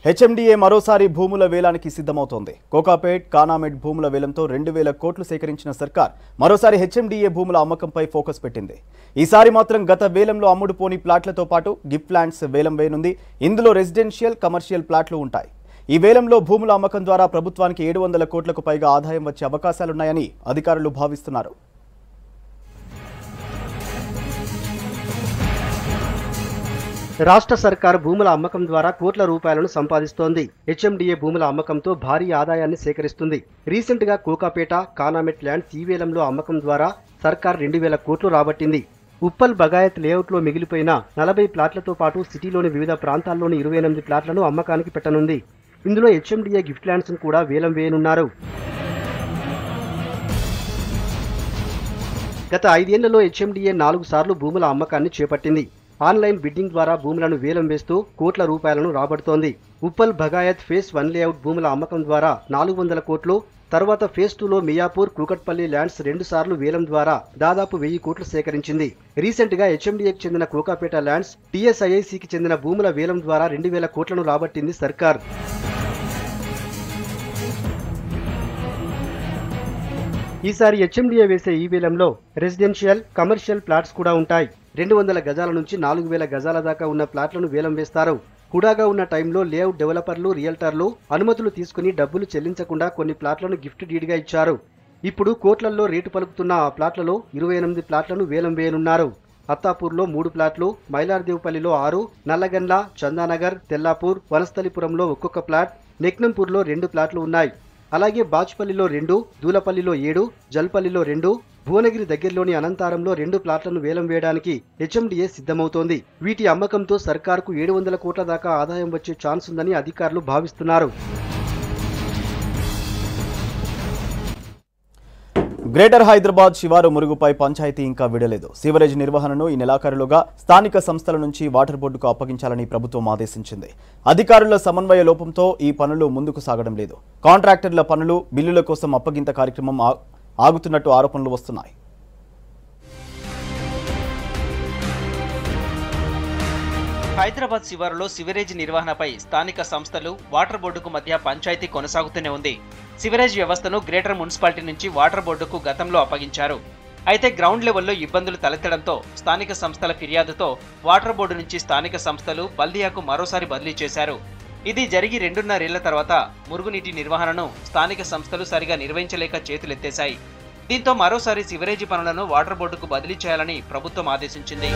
HMDA మరోసారి భూముల వేలానికి సిద్ధమవుతోంది కోకాపేట్ కానామెట్ భూముల వేలంతో రెండు వేల కోట్లు సేకరించిన సర్కార్ మరోసారి హెచ్ఎండిఏ భూముల అమ్మకంపై ఫోకస్ పెట్టింది ఈసారి మాత్రం గత వేలంలో అమ్ముడుపోని ప్లాట్లతో పాటు గిఫ్ట్ ల్యాండ్స్ వేలం వేయనుంది ఇందులో రెసిడెన్షియల్ కమర్షియల్ ప్లాట్లు ఉంటాయి ఈ వేలంలో భూముల అమ్మకం ద్వారా ప్రభుత్వానికి ఏడు వందల కోట్లకు పైగా ఆదాయం వచ్చే అవకాశాలున్నాయని అధికారులు భావిస్తున్నారు రాష్ట్ర సర్కార్ భూముల అమ్మకం ద్వారా కోట్ల రూపాయలను సంపాదిస్తోంది హెచ్ఎండిఏ భూముల అమ్మకంతో భారీ ఆదాయాన్ని సేకరిస్తుంది రీసెంట్ గా కోకాపేట కానామెట్ ల్యాండ్స్ ఈ వేలంలో అమ్మకం ద్వారా సర్కార్ రెండు వేల కోట్లు రాబట్టింది ఉప్పల్ బగాయత్ లేఅవుట్లో మిగిలిపోయిన నలభై ప్లాట్లతో పాటు సిటీలోని వివిధ ప్రాంతాల్లోని ఇరవై ఎనిమిది ప్లాట్లను అమ్మకానికి పెట్టనుంది ఇందులో హెచ్ఎండిఏ గిఫ్ట్ ల్యాండ్స్ కూడా వేలం వేయనున్నారు గత ఐదేళ్లలో హెచ్ఎండిఏ నాలుగు సార్లు భూముల అమ్మకాన్ని చేపట్టింది ఆన్లైన్ బిడ్డింగ్ ద్వారా భూములను వేలం వేస్తూ కోట్ల రూపాయలను రాబడుతోంది Uppal Bhagayath phase one layout భూముల అమ్మకం ద్వారా నాలుగు వందల కోట్లు తర్వాత ఫేజ్ టూలో మియాపూర్ కూకట్పల్లి ల్యాండ్స్ రెండు సార్లు వేలం ద్వారా దాదాపు వెయ్యి కోట్లు సేకరించింది రీసెంట్ గా హెచ్ఎండిఏకి చెందిన కోకాపేట ల్యాండ్స్ టీఎస్ఐఐసికి చెందిన భూముల వేలం ద్వారా రెండు వేల కోట్లను రాబట్టింది సర్కార్ ఈసారి హెచ్ఎండిఏ వేసే ఈ వేలంలో రెసిడెన్షియల్ కమర్షియల్ ప్లాట్స్ కూడా ఉంటాయి రెండు వందల గజాల నుంచి నాలుగు వేల గజాల దాకా ఉన్న ప్లాట్లను వేలం వేస్తారు హుడాగా ఉన్న టైంలో లేఅవుట్ డెవలపర్లు రియల్టర్లు అనుమతులు తీసుకుని డబ్బులు చెల్లించకుండా కొన్ని ప్లాట్లను గిఫ్ట్ డీడ్గా ఇచ్చారు ఇప్పుడు కోట్లల్లో రేటు పలుకుతున్న ఆ ప్లాట్లలో ఇరవై ఎనిమిది ప్లాట్లను వేలం వేయనున్నారు అత్తాపూర్లో మూడు ప్లాట్లు మైలార్దేవుపల్లిలో ఆరు నల్లగండ్ల చందానగర్ తెల్లాపూర్ వనస్థలిపురంలో ఒక్కొక్క ప్లాట్ నెక్నంపూర్లో రెండు ప్లాట్లు ఉన్నాయి అలాగే బాచుపల్లిలో రెండు దూలపల్లిలో ఏడు జల్పల్లిలో రెండు భువనగిరి దగ్గరలోని అనంతారంలో రెండు ప్లాట్లను వేలం వేయడానికి హెచ్ఎండిఏ సిద్ధమవుతోంది వీటి అమ్మకంతో సర్కారుకు ఏడు వందల కోట్ల దాకా ఆదాయం వచ్చే ఛాన్స్ ఉందని అధికారులు భావిస్తున్నారు గ్రేటర్ హైదరాబాద్ శివారు మురుగుపై పంచాయతీ ఇంకా విడలేదు సీవరేజ్ నిర్వహణను ఈ నెలాఖరులోగా స్థానిక సంస్థల నుంచి వాటర్ బోర్డుకు అప్పగించాలని ప్రభుత్వం ఆదేశించింది అధికారుల సమన్వయ లోపంతో ఈ పనులు ముందుకు సాగడం లేదు కాంట్రాక్టర్ల పనులు బిల్లుల కోసం అప్పగింత కార్యక్రమం ఆ- ఆగుతున్నట్టు ఆరోపణలు వస్తున్నాయి హైదరాబాద్ శివారులో సివరేజ్ నిర్వహణపై స్థానిక సంస్థలు వాటర్ బోర్డుకు మధ్య పంచాయతీ కొనసాగుతూనే ఉంది సివరేజ్ వ్యవస్థను గ్రేటర్ మున్సిపాలిటీ నుంచి వాటర్ బోర్డుకు గతంలో అప్పగించారు అయితే గ్రౌండ్ లెవెల్లో ఇబ్బందులు తలెత్తడంతో స్థానిక సంస్థల ఫిర్యాదుతో వాటర్ బోర్డు నుంచి స్థానిక సంస్థలు బల్దియాకు మరోసారి బదిలీ చేశారు ఇది జరిగి రెండున్నరేళ్ల తర్వాత మురుగునీటి నిర్వహణను స్థానిక సంస్థలు సరిగా నిర్వహించలేక చేతులెత్తేశాయి దీంతో మరోసారి సివరేజీ పనులను వాటర్ బోర్డుకు బదిలీ చేయాలని ప్రభుత్వం ఆదేశించింది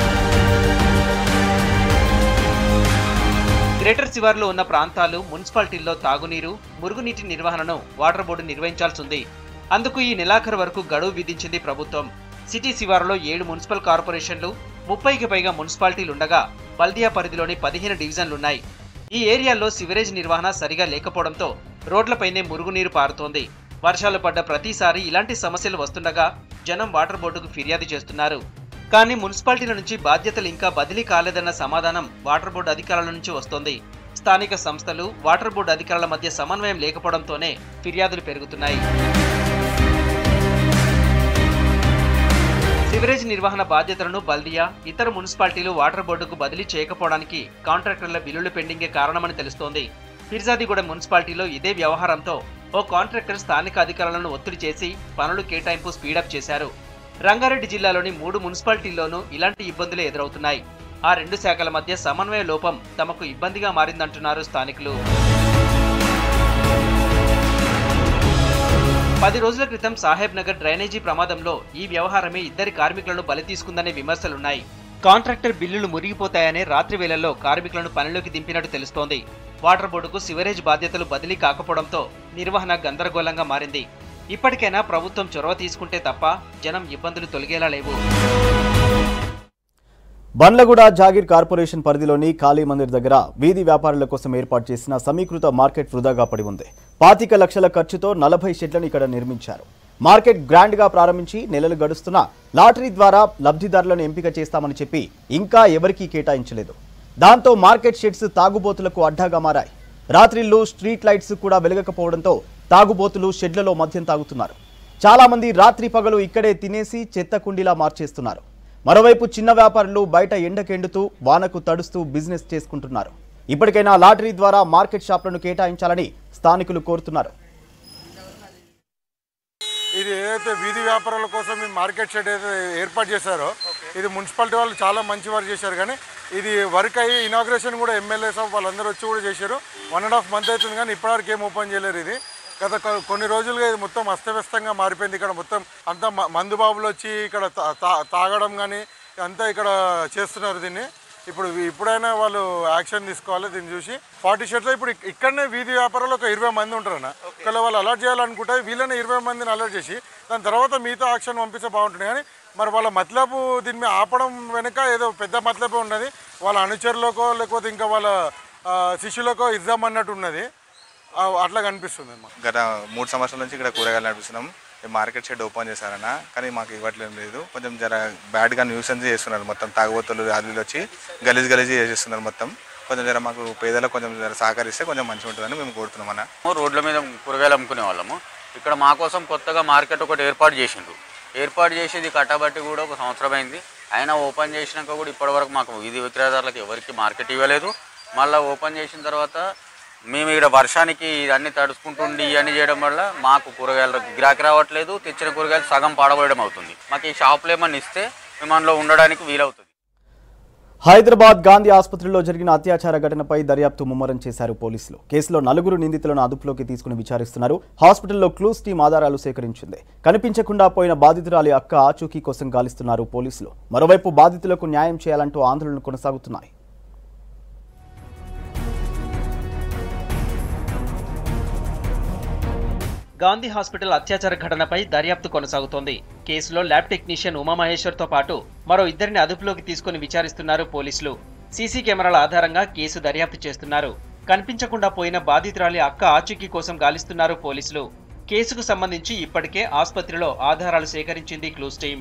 గ్రేటర్ శివార్లో ఉన్న ప్రాంతాలు మున్సిపాలిటీల్లో తాగునీరు మురుగునీటి నిర్వహణను వాటర్ బోర్డు నిర్వహించాల్సి ఉంది అందుకు ఈ నెలాఖరు వరకు గడువు విధించింది ప్రభుత్వం సిటీ శివారులో ఏడు మున్సిపల్ కార్పొరేషన్లు ముప్పైకి పైగా మున్సిపాలిటీలుండగా బల్దియా పరిధిలోని పదిహేను డివిజన్లున్నాయి ఈ ఏరియాల్లో సివరేజ్ నిర్వహణ సరిగా లేకపోవడంతో రోడ్లపైనే మురుగునీరు పారుతోంది వర్షాలు పడ్డ ప్రతిసారి ఇలాంటి సమస్యలు వస్తుండగా జనం వాటర్ బోర్డుకు ఫిర్యాదు చేస్తున్నారు కానీ మున్సిపాలిటీల నుంచి బాధ్యతలు ఇంకా బదిలీ కాలేదన్న సమాధానం వాటర్ బోర్డు అధికారుల నుంచి వస్తోంది స్థానిక సంస్థలు వాటర్ బోర్డు అధికారుల మధ్య సమన్వయం లేకపోవడంతోనే ఫిర్యాదులు పెరుగుతున్నాయి సివరేజ్ నిర్వహణ బాధ్యతలను బల్దియా ఇతర మున్సిపాలిటీలు వాటర్ బోర్డుకు బదిలీ చేయకపోవడానికి కాంట్రాక్టర్ల బిల్లులు పెండింగే కారణమని తెలుస్తోంది ఫిర్జాదిగూడ మున్సిపాలిటీలో ఇదే వ్యవహారంతో ఓ కాంట్రాక్టర్ స్థానిక అధికారులను ఒత్తిడి చేసి పనులు కేటాయింపు స్పీడప్ చేశారు రంగారెడ్డి జిల్లాలోని మూడు మున్సిపాలిటీల్లోనూ ఇలాంటి ఇబ్బందులే ఎదురవుతున్నాయి ఆ రెండు శాఖల మధ్య సమన్వయ లోపం తమకు ఇబ్బందిగా మారిందంటున్నారు స్థానికులు పది రోజుల క్రితం సాహెబ్ నగర్ డ్రైనేజీ ప్రమాదంలో ఈ వ్యవహారమే ఇద్దరి కార్మికులను బలి తీసుకుందనే విమర్శలున్నాయి కాంట్రాక్టర్ బిల్లులు మురిగిపోతాయనే రాత్రి వేళల్లో కార్మికులను పనిలోకి దింపినట్టు తెలుస్తోంది వాటర్ బోర్డుకు సివరేజ్ బాధ్యతలు బదిలీ కాకపోవడంతో నిర్వహణ గందరగోళంగా మారింది ఇప్పటికైనా ప్రభుత్వం చొరవ తీసుకుంటే తప్ప జనం ఇబ్బందులు తొలగేలా లేవు బండ్లగూడ జాగీర్ కార్పొరేషన్ పరిధిలోని కాళీ మందిర్ దగ్గర వీధి వ్యాపారుల కోసం ఏర్పాటు చేసిన సమీకృత మార్కెట్ వృధాగా పడి ఉంది పాతిక లక్షల ఖర్చుతో నలభై షెడ్లను ఇక్కడ నిర్మించారు మార్కెట్ గ్రాండ్ గా ప్రారంభించి నెలలు గడుస్తున్నా లాటరీ ద్వారా లబ్ధిదారులను ఎంపిక చేస్తామని చెప్పి ఇంకా ఎవరికీ కేటాయించలేదు దాంతో మార్కెట్ షెడ్స్ తాగుబోతులకు అడ్డాగా మారాయి రాత్రిళ్ళు స్ట్రీట్ లైట్స్ కూడా వెలగకపోవడంతో తాగుబోతులు షెడ్లలో మద్యం తాగుతున్నారు చాలా మంది రాత్రి పగలు ఇక్కడే తినేసి చెత్త కుండీలా మార్చేస్తున్నారు మరోవైపు చిన్న వ్యాపారులు బయట ఎండకెండుతూ వానకు తడుస్తూ బిజినెస్ చేసుకుంటున్నారు ఇప్పటికైనా లాటరీ ద్వారా మార్కెట్ షాప్లను కేటాయించాలని స్థానికులు కోరుతున్నారు ఇది ఏదైతే వీధి వ్యాపారాల కోసం ఈ మార్కెట్ షెడ్ ఏదైతే ఏర్పాటు చేశారో ఇది మున్సిపాలిటీ వాళ్ళు చాలా మంచి వర్క్ చేశారు కానీ ఇది వర్క్ అయ్యి ఇనాగ్రేషన్ కూడా ఎమ్మెల్యేస్ ఆఫ్ వాళ్ళందరూ వచ్చి కూడా చేశారు వన్ అండ్ హాఫ్ మంత్ అవుతుంది కానీ ఇప్పటివరకు ఏం ఓపెన్ చేయలేరు ఇది గత కొ- కొన్ని రోజులుగా ఇది మొత్తం అస్తవ్యస్తంగా మారిపోయింది ఇక్కడ మొత్తం అంతా మ- మందు బాబులు వచ్చి ఇక్కడ తా- తా- తాగడం కానీ అంతా ఇక్కడ చేస్తున్నారు దీన్ని ఇప్పుడు ఇప్పుడైనా వాళ్ళు యాక్షన్ తీసుకోవాలి దీన్ని చూసి ఫార్టీ షర్ట్లో ఇప్పుడు ఇక్- ఇక్కడనే వీధి వ్యాపారాలు ఒక ఇరవై మంది ఉంటారన్న ఒకవేళ వాళ్ళు అలర్ట్ చేయాలనుకుంటే వీళ్ళని ఇరవై మందిని అలర్ట్ చేసి దాని తర్వాత మిగతా యాక్షన్ పంపిస్తే బాగుంటుంది కానీ మరి వాళ్ళ మతలబు దీని మీద ఆపడం వెనుక ఏదో పెద్ద మతలబే ఉన్నది వాళ్ళ అనుచరులకో లేకపోతే ఇంకా వాళ్ళ ఆ, శిష్యులకో ఇద్దామన్నట్టు ఉన్నది ఆ, అట్లా కనిపిస్తుంది మాకు గత మూడు సంవత్సరాల నుంచి ఇక్కడ కూరగాయలు నడిపిస్తున్నాం ఈ మార్కెట్ షెడ్ ఓపెన్ చేశారన్న కానీ మాకు ఇవ్వట్లేదు లేదు కొంచెం జర బ్యాడ్గా న్యూసెన్స్ చేస్తున్నారు మొత్తం తాగుబోతులు అల్లులు వచ్చి గలీజ్ గలీజ్ చేసేస్తున్నారు మొత్తం కొంచెం జర మాకు పేదలకు కొంచెం జర సహకరిస్తే కొంచెం మంచిగా ఉంటుందని మేము కోరుతున్నాం అన్న రోడ్ల మీద కూరగాయలు అమ్ముకునే వాళ్ళము ఇక్కడ మా కోసం కొత్తగా మార్కెట్ ఒకటి ఏర్పాటు చేసిండ్రు ఏర్పాటు చేసేది కట్టబట్టి కూడా ఒక సంవత్సరం అయింది అయినా ఓపెన్ చేసినాక కూడా ఇప్పటివరకు మాకు వీధి విక్రయదారులకు ఎవరికి మార్కెట్ ఇవ్వలేదు మళ్ళీ ఓపెన్ చేసిన తర్వాత మేము ఇక్కడ వర్షానికి ఇవన్నీ తడుచుకుంటుండి ఇవన్నీ చేయడం వల్ల మాకు కూరగాయలు గిరాకీ రావట్లేదు తెచ్చిన కూరగాయలు సగం పాడబడడం అవుతుంది మాకు ఈ షాపులో ఏమన్నా ఇస్తే మేము అందులో ఉండడానికి వీలవుతుంది హైదరాబాద్ గాంధీ ఆసుపత్రిలో జరిగిన అత్యాచార ఘటనపై దర్యాప్తు ముమ్మరం చేశారు పోలీసులు కేసులో నలుగురు నిందితులను అదుపులోకి తీసుకుని విచారిస్తున్నారు హాస్పిటల్లో క్లూస్ టీం ఆధారాలు సేకరించింది కనిపించకుండా పోయిన బాధితురాలి అక్క ఆచూకీ కోసం గాలిస్తున్నారు పోలీసులు మరోవైపు బాధితులకు న్యాయం చేయాలంటూ ఆందోళనలు కొనసాగుతున్నాయి గాంధీ హాస్పిటల్ అత్యాచార ఘటనపై దర్యాప్తు కొనసాగుతోంది కేసులో ల్యాబ్ టెక్నీషియన్ ఉమామహేశ్వర్తో పాటు మరో ఇద్దరిని అదుపులోకి తీసుకుని విచారిస్తున్నారు పోలీసులు సీసీ కెమెరాల ఆధారంగా కేసు దర్యాప్తు చేస్తున్నారు కనిపించకుండా పోయిన బాధితురాలి అక్క ఆచూకీ కోసం గాలిస్తున్నారు పోలీసులు కేసుకు సంబంధించి ఇప్పటికే ఆసుపత్రిలో ఆధారాలు సేకరించింది క్లూస్ టీం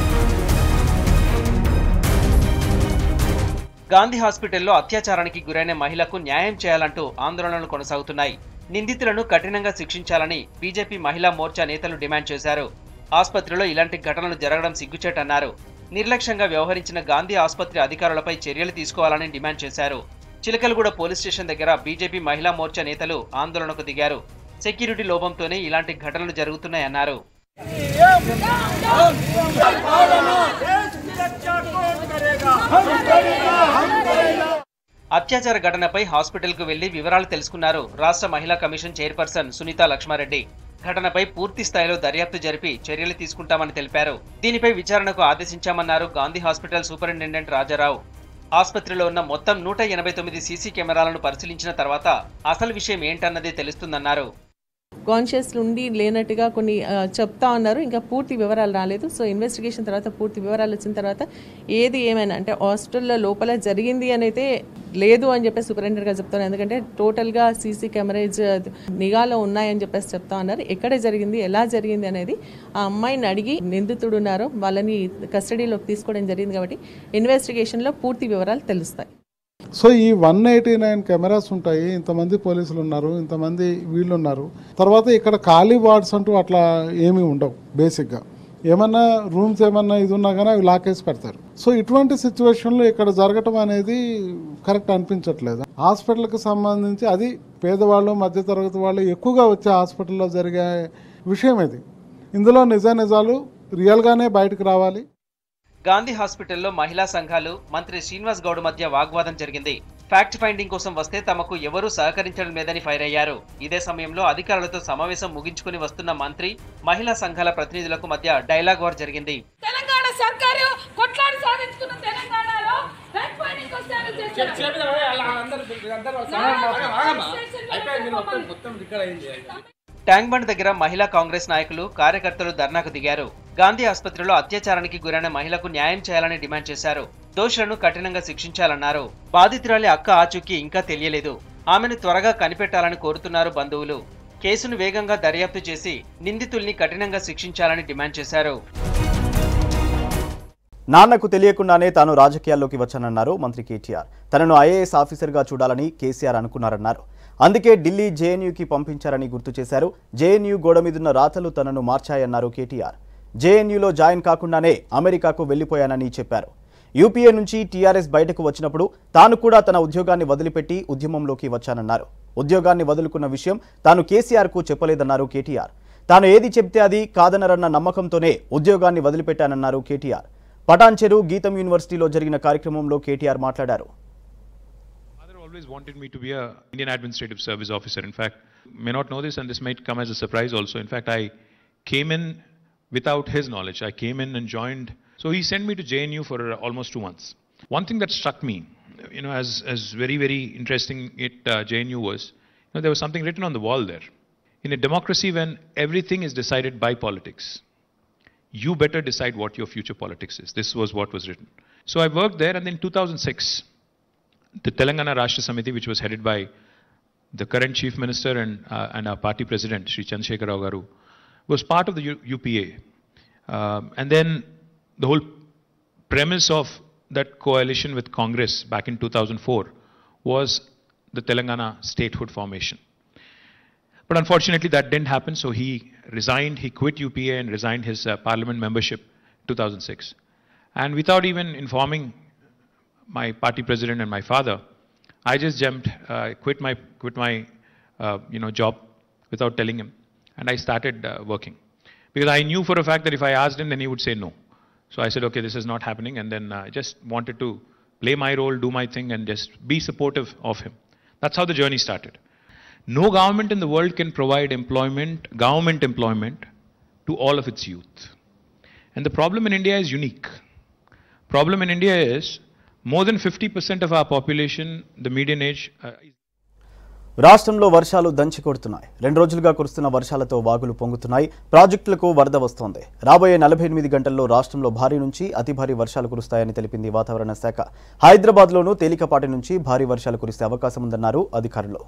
గాంధీ హాస్పిటల్లో అత్యాచారానికి గురైన మహిళకు న్యాయం చేయాలంటూ ఆందోళనలు కొనసాగుతున్నాయి నిందితులను కఠినంగా శిక్షించాలని బీజేపీ మహిళా మోర్చా నేతలు డిమాండ్ చేశారు ఆసుపత్రిలో ఇలాంటి ఘటనలు జరగడం సిగ్గుచేటన్నారు నిర్లక్ష్యంగా వ్యవహరించిన గాంధీ ఆసుపత్రి అధికారులపై చర్యలు తీసుకోవాలని డిమాండ్ చేశారు చిలకలగూడ పోలీస్ స్టేషన్ దగ్గర బీజేపీ మహిళా మోర్చా నేతలు ఆందోళనకు దిగారు సెక్యూరిటీ లోపంతోనే ఇలాంటి ఘటనలు జరుగుతున్నాయన్నారు అత్యాచార ఘటనపై హాస్పిటల్కు వెళ్లి వివరాలు తెలుసుకున్నారు రాష్ట్ర మహిళా కమిషన్ చైర్పర్సన్ సునీత లక్ష్మారెడ్డి ఘటనపై పూర్తి స్థాయిలో దర్యాప్తు జరిపి చర్యలు తీసుకుంటామని తెలిపారు దీనిపై విచారణకు ఆదేశించామన్నారు గాంధీ హాస్పిటల్ సూపరింటెండెంట్ రాజారావు ఆసుపత్రిలో ఉన్న మొత్తం నూట ఎనభై తొమ్మిది సీసీ కెమెరాలను పరిశీలించిన తర్వాత అసలు విషయం ఏంటన్నది తెలుస్తుందన్నారు కాన్షియస్ ఉండి లేనట్టుగా కొన్ని ఆ, చెప్తా ఉన్నారు ఇంకా పూర్తి వివరాలు రాలేదు సో ఇన్వెస్టిగేషన్ తర్వాత పూర్తి వివరాలు వచ్చిన తర్వాత ఏది ఏమైనా అంటే హాస్టల్లో లోపల జరిగింది అని అయితే లేదు అని చెప్పేసి సూపరింటెండెంట్ గారు చెప్తాను ఎందుకంటే టోటల్గా సీసీ కెమెరేజ్ నిఘాలో ఉన్నాయని చెప్పేసి చెప్తా ఉన్నారు ఎక్కడ జరిగింది ఎలా జరిగింది అనేది ఆ అమ్మాయిని అడిగి నిందితుడు ఉన్నారో వాళ్ళని కస్టడీలోకి తీసుకోవడం జరిగింది కాబట్టి ఇన్వెస్టిగేషన్లో పూర్తి వివరాలు తెలుస్తాయి సో ఈ వన్ ఎయిటీ నైన్ కెమెరాస్ ఉంటాయి ఇంతమంది పోలీసులు ఉన్నారు ఇంతమంది వీళ్ళు ఉన్నారు తర్వాత ఇక్కడ ఖాళీ వార్డ్స్ అంటూ అట్లా ఏమీ ఉండవు బేసిక్గా ఏమన్నా రూమ్స్ ఏమన్నా ఇది ఉన్నా కానీ అవి లాకేసి పెడతారు సో ఇటువంటి సిచ్యువేషన్లో ఇక్కడ జరగటం అనేది కరెక్ట్ అనిపించట్లేదు హాస్పిటల్కి సంబంధించి అది పేదవాళ్ళు మధ్యతరగతి వాళ్ళు ఎక్కువగా వచ్చే హాస్పిటల్లో జరిగే విషయం ఇది ఇందులో నిజ నిజాలు రియల్గానే బయటకు రావాలి గాంధీ హాస్పిటల్లో మహిళా సంఘాలు మంత్రి శ్రీనివాస్ గౌడ్ మధ్య వాగ్వాదం జరిగింది ఫ్యాక్ట్ ఫైండింగ్ కోసం వస్తే తమకు ఎవరూ సహకరించడం లేదని ఫైర్ అయ్యారు ఇదే సమయంలో అధికారులతో సమావేశం ముగించుకుని వస్తున్న మంత్రి మహిళా సంఘాల ప్రతినిధులకు మధ్య డైలాగ్ వార్ జరిగింది తెలంగాణ సర్కారు కొట్లాడి సాధించుకున్న తెలంగాణలో రైట్ ఫైండింగ్ వస్తారని చేశారు ట్యాంక్ బండ్ దగ్గర మహిళా కాంగ్రెస్ నాయకులు కార్యకర్తలు ధర్నాకు దిగారు గాంధీ ఆసుపత్రిలో అత్యాచారానికి గురైన మహిళకు న్యాయం చేయాలని డిమాండ్ చేశారు దోషులను కఠినంగా శిక్షించాలన్నారు బాధితురాలి అక్క ఆచూకీ ఇంకా తెలియలేదు ఆమెను త్వరగా కనిపెట్టాలని కోరుతున్నారు బంధువులు కేసును వేగంగా దర్యాప్తు చేసి నిందితుల్ని కఠినంగా శిక్షించాలని డిమాండ్ చేశారు నాన్నకు తెలియకుండానే తాను రాజకీయాల్లోకి వచ్చానన్నారు మంత్రి కేటీఆర్ తనను ఐఏఎస్ ఆఫీసర్గా చూడాలని కేసీఆర్ అనుకున్నారన్నారు అందుకే ఢిల్లీ జేఎన్యూకి పంపించారని గుర్తు చేశారు జేఎన్యూ గోడ మీదున్న రాతలు తనను మార్చాయన్నారు కేటీఆర్ జేఎన్యూలో జాయిన్ కాకుండానే అమెరికాకు వెళ్లిపోయానని చెప్పారు యూపీఏ నుంచి టీఆర్ఎస్ బయటకు వచ్చినప్పుడు తాను కూడా తన ఉద్యోగాన్ని వదిలిపెట్టి ఉద్యమంలోకి వచ్చానన్నారు ఉద్యోగాన్ని వదులుకున్న విషయం తాను కేసీఆర్కు చెప్పలేదన్నారు కేటీఆర్ తాను ఏది చెప్తే అది కాదనరన్న నమ్మకంతోనే ఉద్యోగాన్ని వదిలిపెట్టానన్నారు కేటీఆర్ పటాన్చెరు గీతం యూనివర్సిటీలో జరిగిన కార్యక్రమంలో కేటీఆర్ మాట్లాడారు father always wanted me to be a Indian Administrative Service officer. In fact, may not know this, and this might come as a surprise also. In fact, I came in without his knowledge. I came in and joined. So he sent me to JNU for uh, almost two months. One thing that struck me, you know, as as very very interesting at uh, JNU was, you know, there was something written on the wall there. In a democracy, when everything is decided by politics, you better decide what your future politics is. This was what was written. So I worked there, and then 2006 the Telangana Rashtra Samiti, which was headed by the current Chief Minister and, uh, and our party president, Sri Chandrasekhar Rao Garu, was part of the U- UPA. Um, and then the whole premise of that coalition with Congress back in 2004 was the Telangana statehood formation. But unfortunately, that didn't happen, so he resigned, he quit UPA and resigned his uh, parliament membership 2006. And without even informing my party president and my father, I just jumped, uh, quit my quit my uh, you know job without telling him, and I started uh, working because I knew for a fact that if I asked him, then he would say no. So I said, okay, this is not happening, and then uh, I just wanted to play my role, do my thing, and just be supportive of him. That's how the journey started. No government in the world can provide employment, government employment, to all of its youth. And the problem in India is unique. Problem in India is more than 50% of our population, the median age, uh, is రాష్ట్రంలో వర్షాలు దంచి కొడుతున్నాయి రెండు రోజులుగా కురుస్తున్న వర్షాలతో వాగులు పొంగుతున్నాయి ప్రాజెక్టులకు వరద వస్తోంది రాబోయే నలభై ఎనిమిది గంటల్లో రాష్ట్రంలో భారీ నుంచి అతి భారీ వర్షాలు కురుస్తాయని తెలిపింది వాతావరణ శాఖ హైదరాబాద్లోనూ తేలికపాటి నుంచి భారీ వర్షాలు కురిసే అవకాశం ఉందన్నారు అధికారులు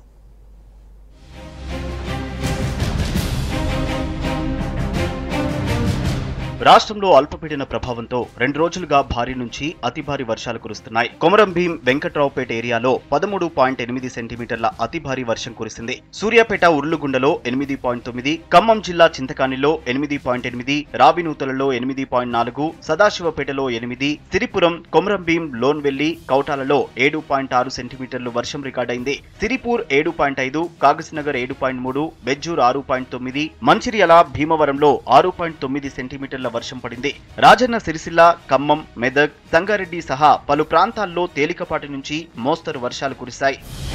రాష్ట్రంలో అల్పపీడన ప్రభావంతో రెండు రోజులుగా భారీ నుంచి అతి భారీ వర్షాలు కురుస్తున్నాయి కొమరం భీం వెంకట్రావుపేట ఏరియాలో పదమూడు పాయింట్ ఎనిమిది సెంటీమీటర్ల అతి భారీ వర్షం కురిసింది సూర్యాపేట ఉర్లుగుండలో ఎనిమిది పాయింట్ తొమ్మిది ఖమ్మం జిల్లా చింతకానిలో ఎనిమిది పాయింట్ ఎనిమిది రావినూతలలో ఎనిమిది పాయింట్ నాలుగు సదాశివపేటలో ఎనిమిది సిరిపురం కొమరం భీం లోన్వెల్లి కౌటాలలో ఏడు పాయింట్ ఆరు సెంటీమీటర్లు వర్షం రికార్డైంది సిరిపూర్ ఏడు పాయింట్ ఐదు కాగజ్నగర్ ఏడు పాయింట్ మూడు బెజ్జూర్ ఆరు పాయింట్ తొమ్మిది మంచిర్యాల భీమవరంలో ఆరు పాయింట్ తొమ్మిది సెంటీమీటర్ల వర్షం పడింది రాజన్న సిరిసిల్ల ఖమ్మం మెదక్ సంగారెడ్డి సహా పలు ప్రాంతాల్లో తేలికపాటి నుంచి మోస్తరు వర్షాలు కురిశాయి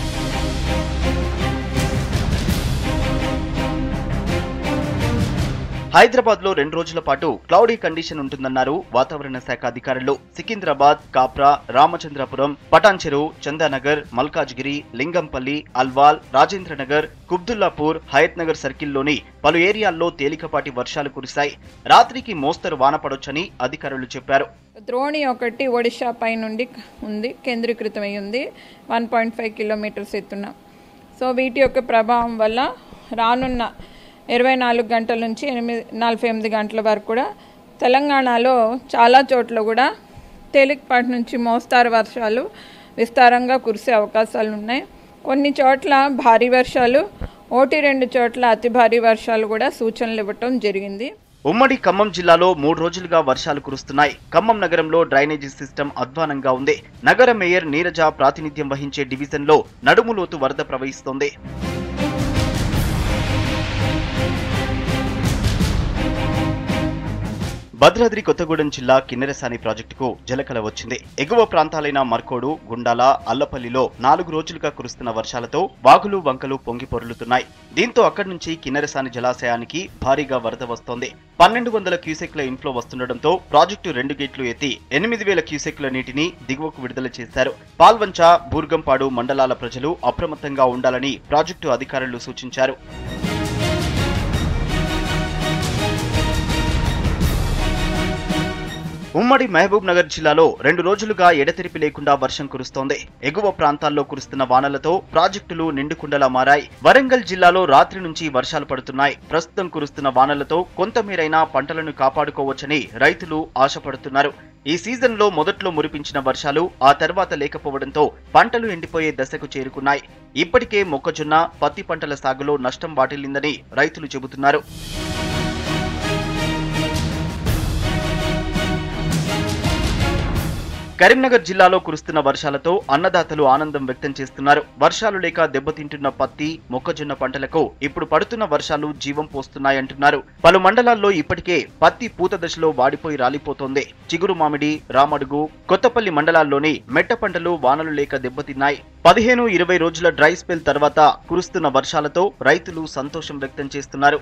హైదరాబాద్ లో రెండు రోజుల పాటు క్లౌడీ కండిషన్ ఉంటుందన్నారు వాతావరణ శాఖ అధికారులు సికింద్రాబాద్ కాప్రా రామచంద్రపురం పటాన్చెరు చందానగర్ మల్కాజ్గిరి లింగంపల్లి అల్వాల్ రాజేంద్రనగర్ కుబ్దుల్లాపూర్ హయత్ నగర్ సర్కిల్లోని పలు ఏరియాల్లో తేలికపాటి వర్షాలు కురిశాయి రాత్రికి మోస్తరు వాన పడొచ్చని అధికారులు చెప్పారు ద్రోణి ఒకటి ఒడిషా పై నుండి ఉంది కేంద్రీకృతమై ఉంది వన్ పాయింట్ ఫైవ్ కిలోమీటర్స్ ఎత్తున సో వీటి యొక్క ప్రభావం వల్ల రానున్న ఇరవై నాలుగు గంటల నుంచి ఎనిమిది నలభై ఎనిమిది గంటల వరకు కూడా తెలంగాణలో చాలా చోట్ల కూడా తేలికపాటి నుంచి మోస్తారు వర్షాలు విస్తారంగా కురిసే అవకాశాలు ఉన్నాయి కొన్ని చోట్ల భారీ వర్షాలు ఒకటి రెండు చోట్ల అతి భారీ వర్షాలు కూడా సూచనలు ఇవ్వటం జరిగింది ఉమ్మడి ఖమ్మం జిల్లాలో మూడు రోజులుగా వర్షాలు కురుస్తున్నాయి ఖమ్మం నగరంలో డ్రైనేజీ సిస్టమ్ అధ్వానంగా ఉంది నగర మేయర్ నీరజ ప్రాతినిధ్యం వహించే డివిజన్లో నడుములోతు వరద ప్రవహిస్తోంది భద్రాద్రి కొత్తగూడెం జిల్లా కిన్నెరసాని ప్రాజెక్టుకు జలకల వచ్చింది ఎగువ ప్రాంతాలైన మర్కోడు గుండాల అల్లపల్లిలో నాలుగు రోజులుగా కురుస్తున్న వర్షాలతో వాగులు వంకలు పొంగి పొర్లుతున్నాయి దీంతో అక్కడి నుంచి కిన్నెరసాని జలాశయానికి భారీగా వరద వస్తోంది పన్నెండు వందల క్యూసెక్ల ఇన్ఫ్లో వస్తుండటంతో ప్రాజెక్టు రెండు గేట్లు ఎత్తి ఎనిమిది వేల క్యూసెక్ల నీటిని దిగువకు విడుదల చేశారు పాల్వంచ బూర్గంపాడు మండలాల ప్రజలు అప్రమత్తంగా ఉండాలని ప్రాజెక్టు అధికారులు సూచించారు ఉమ్మడి మహబూబ్ నగర్ జిల్లాలో రెండు రోజులుగా ఎడతెరిపి లేకుండా వర్షం కురుస్తోంది ఎగువ ప్రాంతాల్లో కురుస్తున్న వానలతో ప్రాజెక్టులు నిండుకుండలా మారాయి వరంగల్ జిల్లాలో రాత్రి నుంచి వర్షాలు పడుతున్నాయి ప్రస్తుతం కురుస్తున్న వానలతో కొంతమేరైనా పంటలను కాపాడుకోవచ్చని రైతులు ఆశపడుతున్నారు ఈ సీజన్లో మొదట్లో మురిపించిన వర్షాలు ఆ తర్వాత లేకపోవడంతో పంటలు ఎండిపోయే దశకు చేరుకున్నాయి ఇప్పటికే మొక్కజొన్న పత్తి పంటల సాగులో నష్టం వాటిల్లిందని రైతులు చెబుతున్నారు కరీంనగర్ జిల్లాలో కురుస్తున్న వర్షాలతో అన్నదాతలు ఆనందం వ్యక్తం చేస్తున్నారు వర్షాలు లేక దెబ్బతింటున్న పత్తి మొక్కజొన్న పంటలకు ఇప్పుడు పడుతున్న వర్షాలు జీవం పోస్తున్నాయంటున్నారు పలు మండలాల్లో ఇప్పటికే పత్తి పూత దశలో వాడిపోయి రాలిపోతోంది చిగురు మామిడి రామడుగు కొత్తపల్లి మండలాల్లోని మెట్ట పంటలు వానలు లేక దెబ్బతిన్నాయి పదిహేను ఇరవై రోజుల డ్రై స్పెల్ తర్వాత కురుస్తున్న వర్షాలతో రైతులు సంతోషం వ్యక్తం చేస్తున్నారు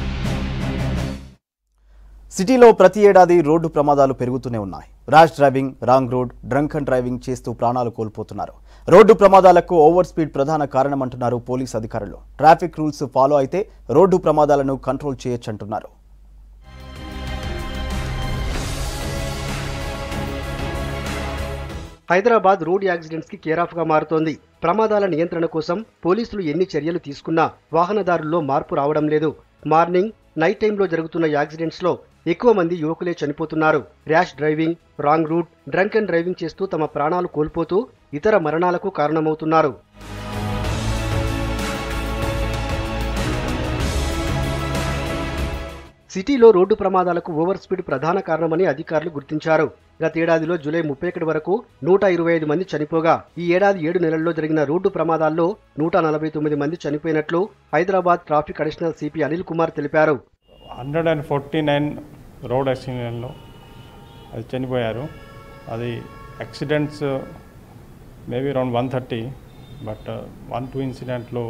సిటీలో ప్రతి ఏడాది రోడ్డు ప్రమాదాలు పెరుగుతూనే ఉన్నాయి rash driving wrong road drunk and driving చేస్తూ ప్రాణాలు కోల్పోతున్నారు రోడ్డు ప్రమాదాలకు ఓవర్ స్పీడ్ ప్రధాన కారణమంటున్నారు పోలీస్ అధికారులు ట్రాఫిక్ రూల్స్ ఫాలో అయితే రోడ్డు ప్రమాదాలను కంట్రోల్ చేయొచ్చంటున్నారు హైదరాబాద్ రోడ్ యాక్సిడెంట్స్ కి కేరాఫ్ గా మారుతోంది ప్రమాదాల నియంత్రణ కోసం పోలీసులు ఎన్ని చర్యలు తీసుకున్నా వాహనదారుల్లో మార్పు రావడం లేదు మార్నింగ్ నైట్ టైంలో జరుగుతున్న యాక్సిడెంట్స్ లో ఎక్కువ మంది యువకులే చనిపోతున్నారు rash driving wrong route drunk and driving చేస్తూ తమ ప్రాణాలు కోల్పోతూ ఇతర మరణాలకు కారణమవుతున్నారు సిటీలో రోడ్డు ప్రమాదాలకు ఓవర్ స్పీడ్ ప్రధాన కారణమని అధికారులు గుర్తించారు గతేడాదిలో జూలై ముప్పై ఒకటి వరకు నూట ఇరవై ఐదు మంది చనిపోగా ఈ ఏడాది ఏడు నెలల్లో జరిగిన రోడ్డు ప్రమాదాల్లో నూట నలభై తొమ్మిది మంది చనిపోయినట్లు Hyderabad traffic additional CP Anil Kumar తెలిపారు hundred and forty nine road యాక్సిడెంట్లో అది చనిపోయారు అది accidents maybe around one thirty but one two ఇన్సిడెంట్లో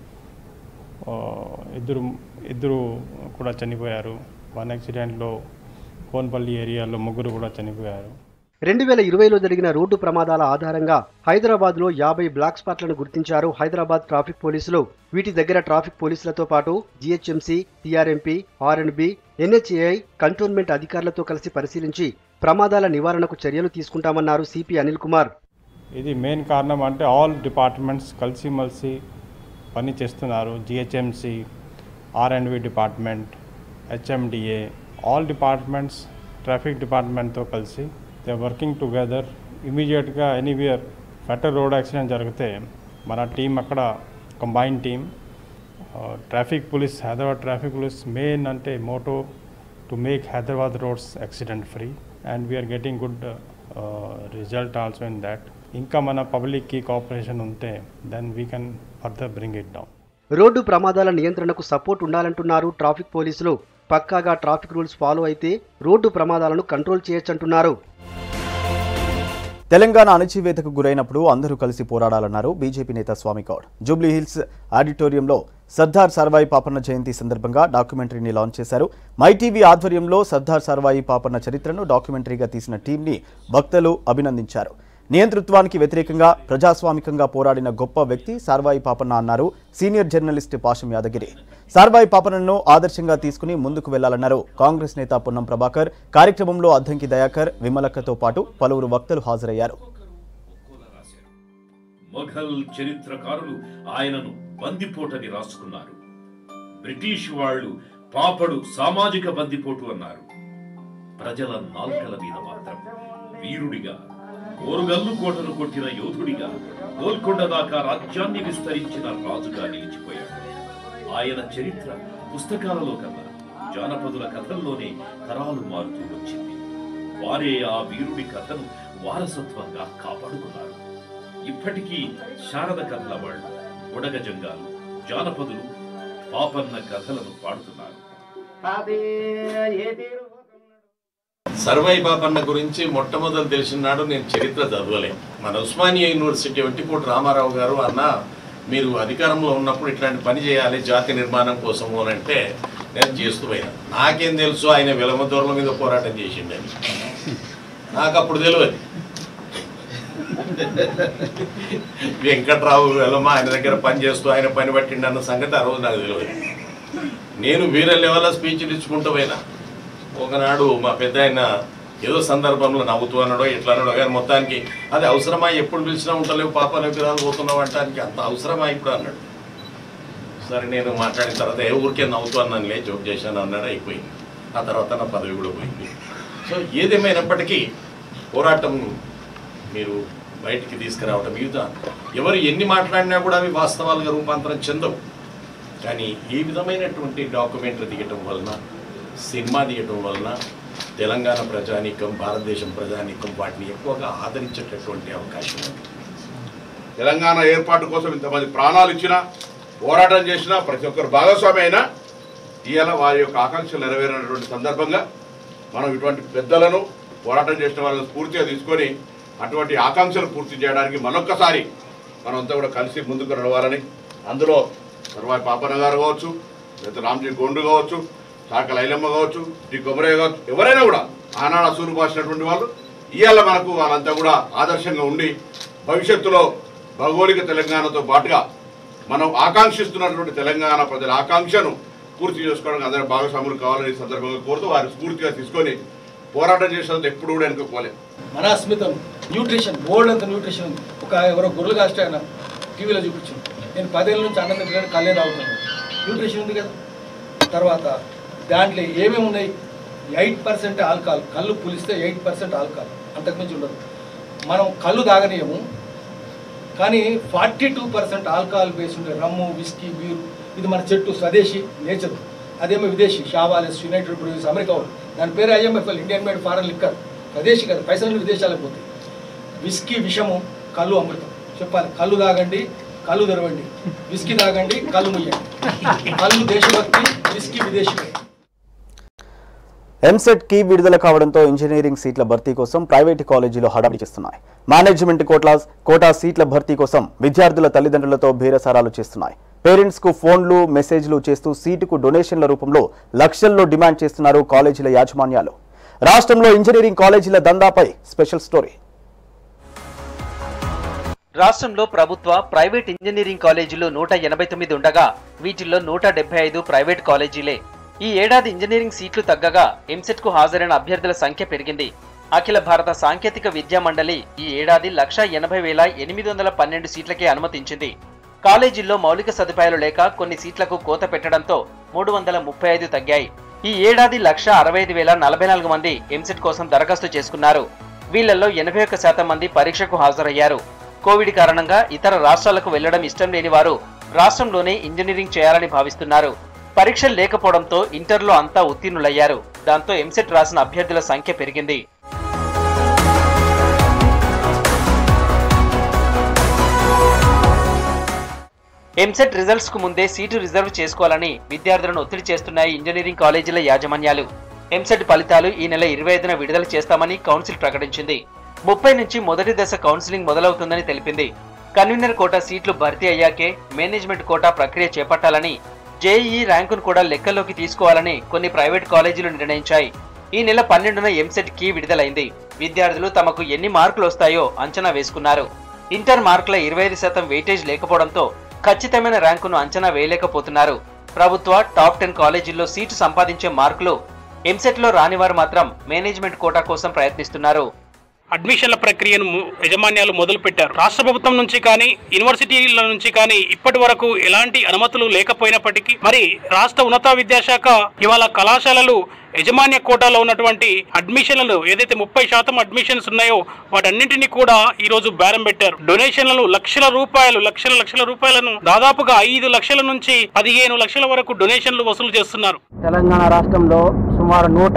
ఇద్దరు ఇద్దరు కూడా చనిపోయారు వన్ యాక్సిడెంట్లో కోన్పల్లి ఏరియాలో ముగ్గురు కూడా చనిపోయారు రెండు వేల ఇరవైలో జరిగిన రోడ్డు ప్రమాదాల ఆధారంగా హైదరాబాద్ లో యాభై బ్లాక్ స్పాట్లను గుర్తించారు హైదరాబాద్ ట్రాఫిక్ పోలీసులు వీటి దగ్గర ట్రాఫిక్ పోలీసులతో పాటు జిహెచ్ఎంసీ టీఆర్ఎంపీ ఆర్ఎండ్బి ఎన్హెచ్ఏఐ కంటోన్మెంట్ అధికారులతో కలిసి పరిశీలించి ప్రమాదాల నివారణకు చర్యలు తీసుకుంటామన్నారు సిపి అనిల్ కుమార్ ఇది మెయిన్ కారణం అంటే ఆల్ డిపార్ట్మెంట్స్ కలిసిమెలిసి పని చేస్తున్నారు GHMC R and B department HMDA all departments traffic డిపార్ట్మెంట్తో కలిసి దే వర్కింగ్ టుగెదర్ ఇమీడియట్గా ఎనీవేర్ ఫెటర్ రోడ్ యాక్సిడెంట్ జరిగితే మన టీం అక్కడ combine team traffic police Hyderabad traffic police main అంటే motto to make Hyderabad roads accident free and we're getting good result also in that ఇంకా మన పబ్లిక్కి కోఆపరేషన్ ఉంటే then we can further bring it down రోడ్డు ప్రమాదాల నియంత్రణకు సపోర్ట్ ఉండాలంటున్నారు ట్రాఫిక్ పోలీసులు పక్కాగా ట్రాఫిక్ రూల్స్ ఫాలో అయితే రోడ్డు ప్రమాదాలను కంట్రోల్ చేయొచ్చంటున్నారు తెలంగాణ అణచివేతకు గురైనప్పుడు అందరూ కలిసి పోరాడాలన్నారు బీజేపీ నేత స్వామి గౌడ్ జూబ్లీ హిల్స్ ఆడిటోరియంలో సర్దార్ సర్వాయి పాపన్న జయంతి సందర్భంగా డాక్యుమెంటరీని లాంచ్ చేశారు మై టీవీ ఆధ్వర్యంలో సర్దార్ సర్వాయి పాపన్న చరిత్రను డాక్యుమెంటరీగా తీసిన టీంని భక్తులు అభినందించారు నియంతృత్వానికి వ్యతిరేకంగా ప్రజాస్వామికంగా పోరాడిన గొప్ప వ్యక్తి సార్వాయి పాపన్న అన్నారు సీనియర్ జర్నలిస్ట్ పాషం యాదగిరి సార్వాయి పాపన్నను ఆదర్శంగా తీసుకుని ముందుకు వెళ్లాలన్నారు కాంగ్రెస్ నేత పొన్నం ప్రభాకర్ కార్యక్రమంలో అద్దంకి దయాకర్ విమలక్కతో పాటు పలువురు వక్తలు హాజరయ్యారు మొఘల్ చరిత్రకారులు ఆయనను బందిపోటని రాసుకున్నారు బ్రిటిష్ వాళ్ళు పాపడు సామాజిక బందిపోటు అన్నారు ప్రజల నాల్కల మీద మాత్రం వీరుడిగా ఓరుగల్లు కోటను కొట్టిన యోధుడిగా గోల్కొండ దాకా రాజ్యాన్ని విస్తరించిన రాజుగా నిలిచిపోయాడు ఆయన చరిత్ర పుస్తకాలలో కన్నా జానపదుల కథల్లోనే తరాలు మారుతూ వచ్చింది వారే ఆ వీరుడి కథను వారసత్వంగా కాపాడుకున్నారు ఇప్పటికీ శారద కథల వాళ్ళు ఉడగజంగాలు జానపదులు పాపన్న కథలను పాడుతున్నారు సర్వై పాపన్న గురించి మొట్టమొదటి తెలిసినాడు నేను చరిత్ర చదవలే మన ఉస్మానియా యూనివర్సిటీ వెట్టిపోటు రామారావు గారు అన్న మీరు అధికారంలో ఉన్నప్పుడు ఇట్లాంటి పని చేయాలి జాతి నిర్మాణం కోసము అని అంటే నేను చేస్తూ పోయినా నాకేం తెలుసు ఆయన విలమదూరల మీద పోరాటం చేసిండని నాకు అప్పుడు తెలియదు వెంకట్రావు వెలమ ఆయన దగ్గర పని చేస్తూ ఆయన పని పట్టిండి అన్న సంగతి ఆ రోజు నాకు తెలియదు నేను వేరే లెవెల్లో స్పీచ్లు ఇచ్చుకుంటూ పోయినా ఒకనాడు మా పెద్ద ఆయన ఏదో సందర్భంలో నవ్వుతూ అన్నాడో ఎట్లా అన్నాడో కానీ మొత్తానికి అది అవసరమా ఎప్పుడు పిలిచినా ఉంటలేవు పాపాలు విధాలు పోతున్నావు అంటానికి అంత అవసరమా ఇప్పుడు అన్నాడు సరే నేను మాట్లాడిన తర్వాత ఏ ఊరికే నవ్వుతూ అన్నాను లే జోక్ చేశాను అన్నాడు అయిపోయింది ఆ తర్వాత నా పదవి కూడా పోయింది సో ఏదేమైనప్పటికీ పోరాటం మీరు బయటికి తీసుకురావడం మిగతా ఎవరు ఎన్ని మాట్లాడినా కూడా అవి వాస్తవాలుగా రూపాంతరం చెందవు కానీ ఈ విధమైనటువంటి డాక్యుమెంటరీ తీయటం వలన సినిమా తీయటం వలన తెలంగాణ ప్రజానీకం భారతదేశం ప్రజానీకం వాటిని ఎక్కువగా ఆదరించేటటువంటి అవకాశం ఉంది తెలంగాణ ఏర్పాటు కోసం ఇంతమంది ప్రాణాలు ఇచ్చినా పోరాటం చేసినా ప్రతి ఒక్కరు భాగస్వామి అయినా ఇవాళ వారి యొక్క ఆకాంక్షలు నెరవేరినటువంటి సందర్భంగా మనం ఇటువంటి పెద్దలను పోరాటం చేసిన వాళ్ళని స్ఫూర్తిగా తీసుకొని అటువంటి ఆకాంక్షలు పూర్తి చేయడానికి మరొక్కసారి మనమంతా కూడా కలిసి ముందుకు నడవాలని అందులో సర్వాయి పాపన్న గారు కావచ్చు లేదా రామ్జీ గోండు కావచ్చు శాఖ లైలమ్మ కావచ్చు డి కొమరయ్య కావచ్చు ఎవరైనా కూడా ఆనాడు అసూరు పాసినటువంటి వాళ్ళు ఇవాళ మనకు వాళ్ళంతా కూడా ఆదర్శంగా ఉండి భవిష్యత్తులో భౌగోళిక తెలంగాణతో పాటుగా మనం ఆకాంక్షిస్తున్నటువంటి తెలంగాణ ప్రజల ఆకాంక్షను పూర్తి చేసుకోవడానికి అందరూ భాగస్వాములు కావాలని ఈ సందర్భంగా కోరుతూ వారి స్ఫూర్తిగా తీసుకొని పోరాటం చేసినందుకు ఎప్పుడు కూడా వెనుకపోలేదు మన అస్మితం న్యూట్రిషన్ బోల్డ్ అంత న్యూట్రిషన్ ఉంది ఒక ఎవరో గొర్రెలు కాస్ట్ ఆయన టీవీలో చూపించాను నేను పదేళ్ళ నుంచి అన్నం తింటే కళ్ళే తాగుతాను న్యూట్రిషన్ ఉంది కదా తర్వాత దాంట్లో ఏమేమి ఉన్నాయి ఎయిట్ పర్సెంట్ ఆల్కహాల్ కళ్ళు పులిస్తే ఎయిట్ పర్సెంట్ ఆల్కహాల్ అంతకుమించి ఉండదు మనం కళ్ళు తాగనీయము కానీ forty two percent alcohol base ఉండే రమ్ము విస్కీ బీరు ఇది మన చెట్టు స్వదేశీ నేచర్ అదేమో విదేశీ షావాలెస్ యునైటెడ్ ప్రొడ్యూస్ అమెరికా వాళ్ళు దాని పేరు IMFL Indian made foreign liquor స్వదేశీ కదా పైసలు విదేశాలకు పోతాయి విస్కీ విషము కళ్ళు అమృతం చెప్పాలి కళ్ళు తాగండి కళ్ళు తెరవండి విస్కీ తాగండి కళ్ళు ముయ్యండి కళ్ళు దేశభక్తి విస్కీ విదేశీ భక్తి ఎంసెట్ కి విడుదల కావడంతో ఇంజనీరింగ్ సీట్ల భర్తీ కోసం ప్రైవేటు కాలేజీలు హడావిడి చేస్తున్నాయి మేనేజ్మెంట్ కోటా కోటా సీట్ల భర్తీ కోసం విద్యార్థుల తల్లిదండ్రులతో బేరసారాలు చేస్తున్నాయి పేరెంట్స్ కు ఫోన్లు మెసేజ్లు చేస్తూ సీటుకు డొనేషన్ల రూపంలో లక్షల్లో డిమాండ్ చేస్తున్నారు కాలేజీల యాజమాన్యాలు రాష్ట్రంలో ఇంజనీరింగ్ కాలేజీల దందాపై స్పెషల్ స్టోరీ రాష్ట్రంలో ప్రభుత్వ ప్రైవేట్ ఇంజనీరింగ్ కాలేజీలు నూట ఎనభై తొమ్మిది ఉండగా వీటిల్లో నూట డెబ్బై ఐదు ప్రైవేట్ కాలేజీలే ఈ ఏడాది ఇంజనీరింగ్ సీట్లు తగ్గగా ఎంసెట్ కు హాజరైన అభ్యర్థుల సంఖ్య పెరిగింది అఖిల భారత సాంకేతిక విద్యా మండలి ఈ ఏడాది లక్ష ఎనభై వేల ఎనిమిది వందల పన్నెండు సీట్లకే అనుమతించింది కాలేజీల్లో మౌలిక సదుపాయాలు లేక కొన్ని సీట్లకు కోత పెట్టడంతో మూడు వందల ముప్పై ఐదు తగ్గాయి ఈ ఏడాది లక్ష అరవై ఐదు వేల నలభై నాలుగు మంది ఎంసెట్ కోసం దరఖాస్తు చేసుకున్నారు వీళ్లలో ఎనభై ఒక్క శాతం మంది పరీక్షకు హాజరయ్యారు కోవిడ్ కారణంగా ఇతర రాష్ట్రాలకు వెళ్లడం ఇష్టం లేని వారు రాష్ట్రంలోనే ఇంజనీరింగ్ చేయాలని భావిస్తున్నారు పరీక్షలు లేకపోవడంతో ఇంటర్లో అంతా ఉత్తీర్ణులయ్యారు దాంతో ఎంసెట్ రాసిన అభ్యర్థుల సంఖ్య పెరిగింది ఎంసెట్ రిజల్ట్స్ కు ముందే సీటు రిజర్వ్ చేసుకోవాలని విద్యార్థులను ఒత్తిడి చేస్తున్నాయి ఇంజనీరింగ్ కాలేజీల యాజమాన్యాలు ఎంసెట్ ఫలితాలు ఈ నెల ఇరవై ఐదున విడుదల చేస్తామని కౌన్సిల్ ప్రకటించింది ముప్పై నుంచి మొదటి దశ కౌన్సిలింగ్ మొదలవుతుందని తెలిపింది కన్వీనర్ కోటా సీట్లు భర్తీ అయ్యాకే మేనేజ్మెంట్ కోటా ప్రక్రియ చేపట్టాలని జేఈఈ ర్యాంకును కూడా లెక్కల్లోకి తీసుకోవాలని కొన్ని ప్రైవేట్ కాలేజీలు నిర్ణయించాయి ఈ నెల పన్నెండున ఎంసెట్ కి విడుదలైంది విద్యార్థులు తమకు ఎన్ని మార్కులు వస్తాయో అంచనా వేసుకున్నారు ఇంటర్ మార్కుల ఇరవై ఐదు శాతం వెయిటేజ్ లేకపోవడంతో ఖచ్చితమైన ర్యాంకును అంచనా వేయలేకపోతున్నారు ప్రభుత్వ టాప్ టెన్ కాలేజీల్లో సీటు సంపాదించే మార్కులు ఎంసెట్లో రానివారు మాత్రం మేనేజ్మెంట్ కోటా కోసం ప్రయత్నిస్తున్నారు అడ్మిషన్ల ప్రక్రియను ము- యజమాన్యాలు మొదలుపెట్టారు రాష్ట్ర ప్రభుత్వం నుంచి కానీ యూనివర్సిటీల నుంచి కానీ ఇప్పటి వరకు ఎలాంటి అనుమతులు లేకపోయినప్పటికీ మరి రాష్ట్ర ఉన్నత విద్యాశాఖ ఇవాళ కళాశాలలు యజమాన్య కోటాలో ఉన్నటువంటి అడ్మిషన్లను ఏదైతే ముప్పై శాతం అడ్మిషన్స్ ఉన్నాయో వాటన్నింటినీ కూడా ఈ రోజు బేరం పెట్టారు డొనేషన్లను లక్షల రూపాయలు లక్షల లక్షల రూపాయలను దాదాపుగా ఐదు లక్షల నుంచి పదిహేను లక్షల వరకు డొనేషన్లు వసూలు చేస్తున్నారు తెలంగాణ రాష్ట్రంలో సుమారు నూట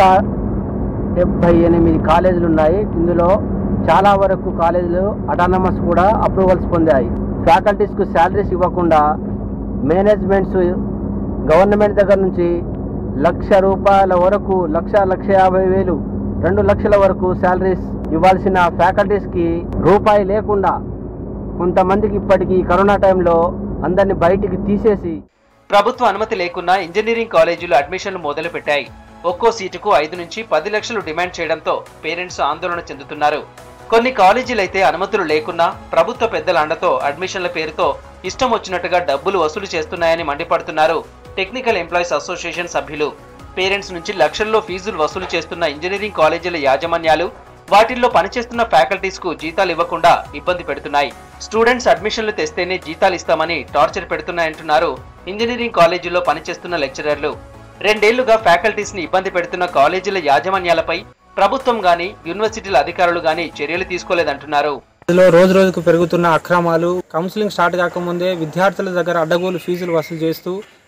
డెబ్బై ఎనిమిది కాలేజీలు ఉన్నాయి ఇందులో చాలా వరకు కాలేజీలు అటానమస్ కూడా అప్రూవల్స్ పొందాయి ఫ్యాకల్టీస్కు శాలరీస్ ఇవ్వకుండా మేనేజ్మెంట్స్ గవర్నమెంట్ దగ్గర నుంచి లక్ష రూపాయల వరకు లక్ష లక్ష యాభై వేలు రెండు లక్షల వరకు శాలరీస్ ఇవ్వాల్సిన ఫ్యాకల్టీస్కి రూపాయి లేకుండా కొంతమందికి ఇప్పటికీ కరోనా టైంలో అందరిని బయటికి తీసేసి ప్రభుత్వ అనుమతి లేకున్నా ఇంజనీరింగ్ కాలేజీలు అడ్మిషన్లు మొదలు పెట్టాయి ఒక్కో సీటుకు ఐదు నుంచి పది లక్షలు డిమాండ్ చేయడంతో పేరెంట్స్ ఆందోళన చెందుతున్నారు కొన్ని కాలేజీలైతే అనుమతులు లేకున్నా ప్రభుత్వ పెద్దల అండతో అడ్మిషన్ల పేరుతో ఇష్టం వచ్చినట్టుగా డబ్బులు వసూలు చేస్తున్నాయని మండిపడుతున్నారు టెక్నికల్ ఎంప్లాయీస్ అసోసియేషన్ సభ్యులు పేరెంట్స్ నుంచి లక్షల్లో ఫీజులు వసూలు చేస్తున్న ఇంజనీరింగ్ కాలేజీల యాజమాన్యాలు వాటిల్లో పనిచేస్తున్న ఫ్యాకల్టీస్ కు జీతాలు ఇవ్వకుండా ఇబ్బంది పెడుతున్నాయి స్టూడెంట్స్ అడ్మిషన్లు తెస్తేనే జీతాలు ఇస్తామని టార్చర్ పెడుతున్నాయంటున్నారు ఇంజనీరింగ్ కాలేజీల్లో పనిచేస్తున్న లెక్చరర్లు రెండేళ్లుగా ఫ్యాకల్టీస్ ని ఇబ్బంది పెడుతున్న కాలేజీల యాజమాన్యాలపై ప్రభుత్వం గాని యూనివర్సిటీల అధికారులు గాని చర్యలు తీసుకోలేదంటున్నారు ఇందులో రోజు రోజుకు పెరుగుతున్న అక్రమాలు కౌన్సిలింగ్ స్టార్ట్ కాకముందే విద్యార్థుల దగ్గర అడ్డగోలు ఫీజులు వసూలు చేస్తూ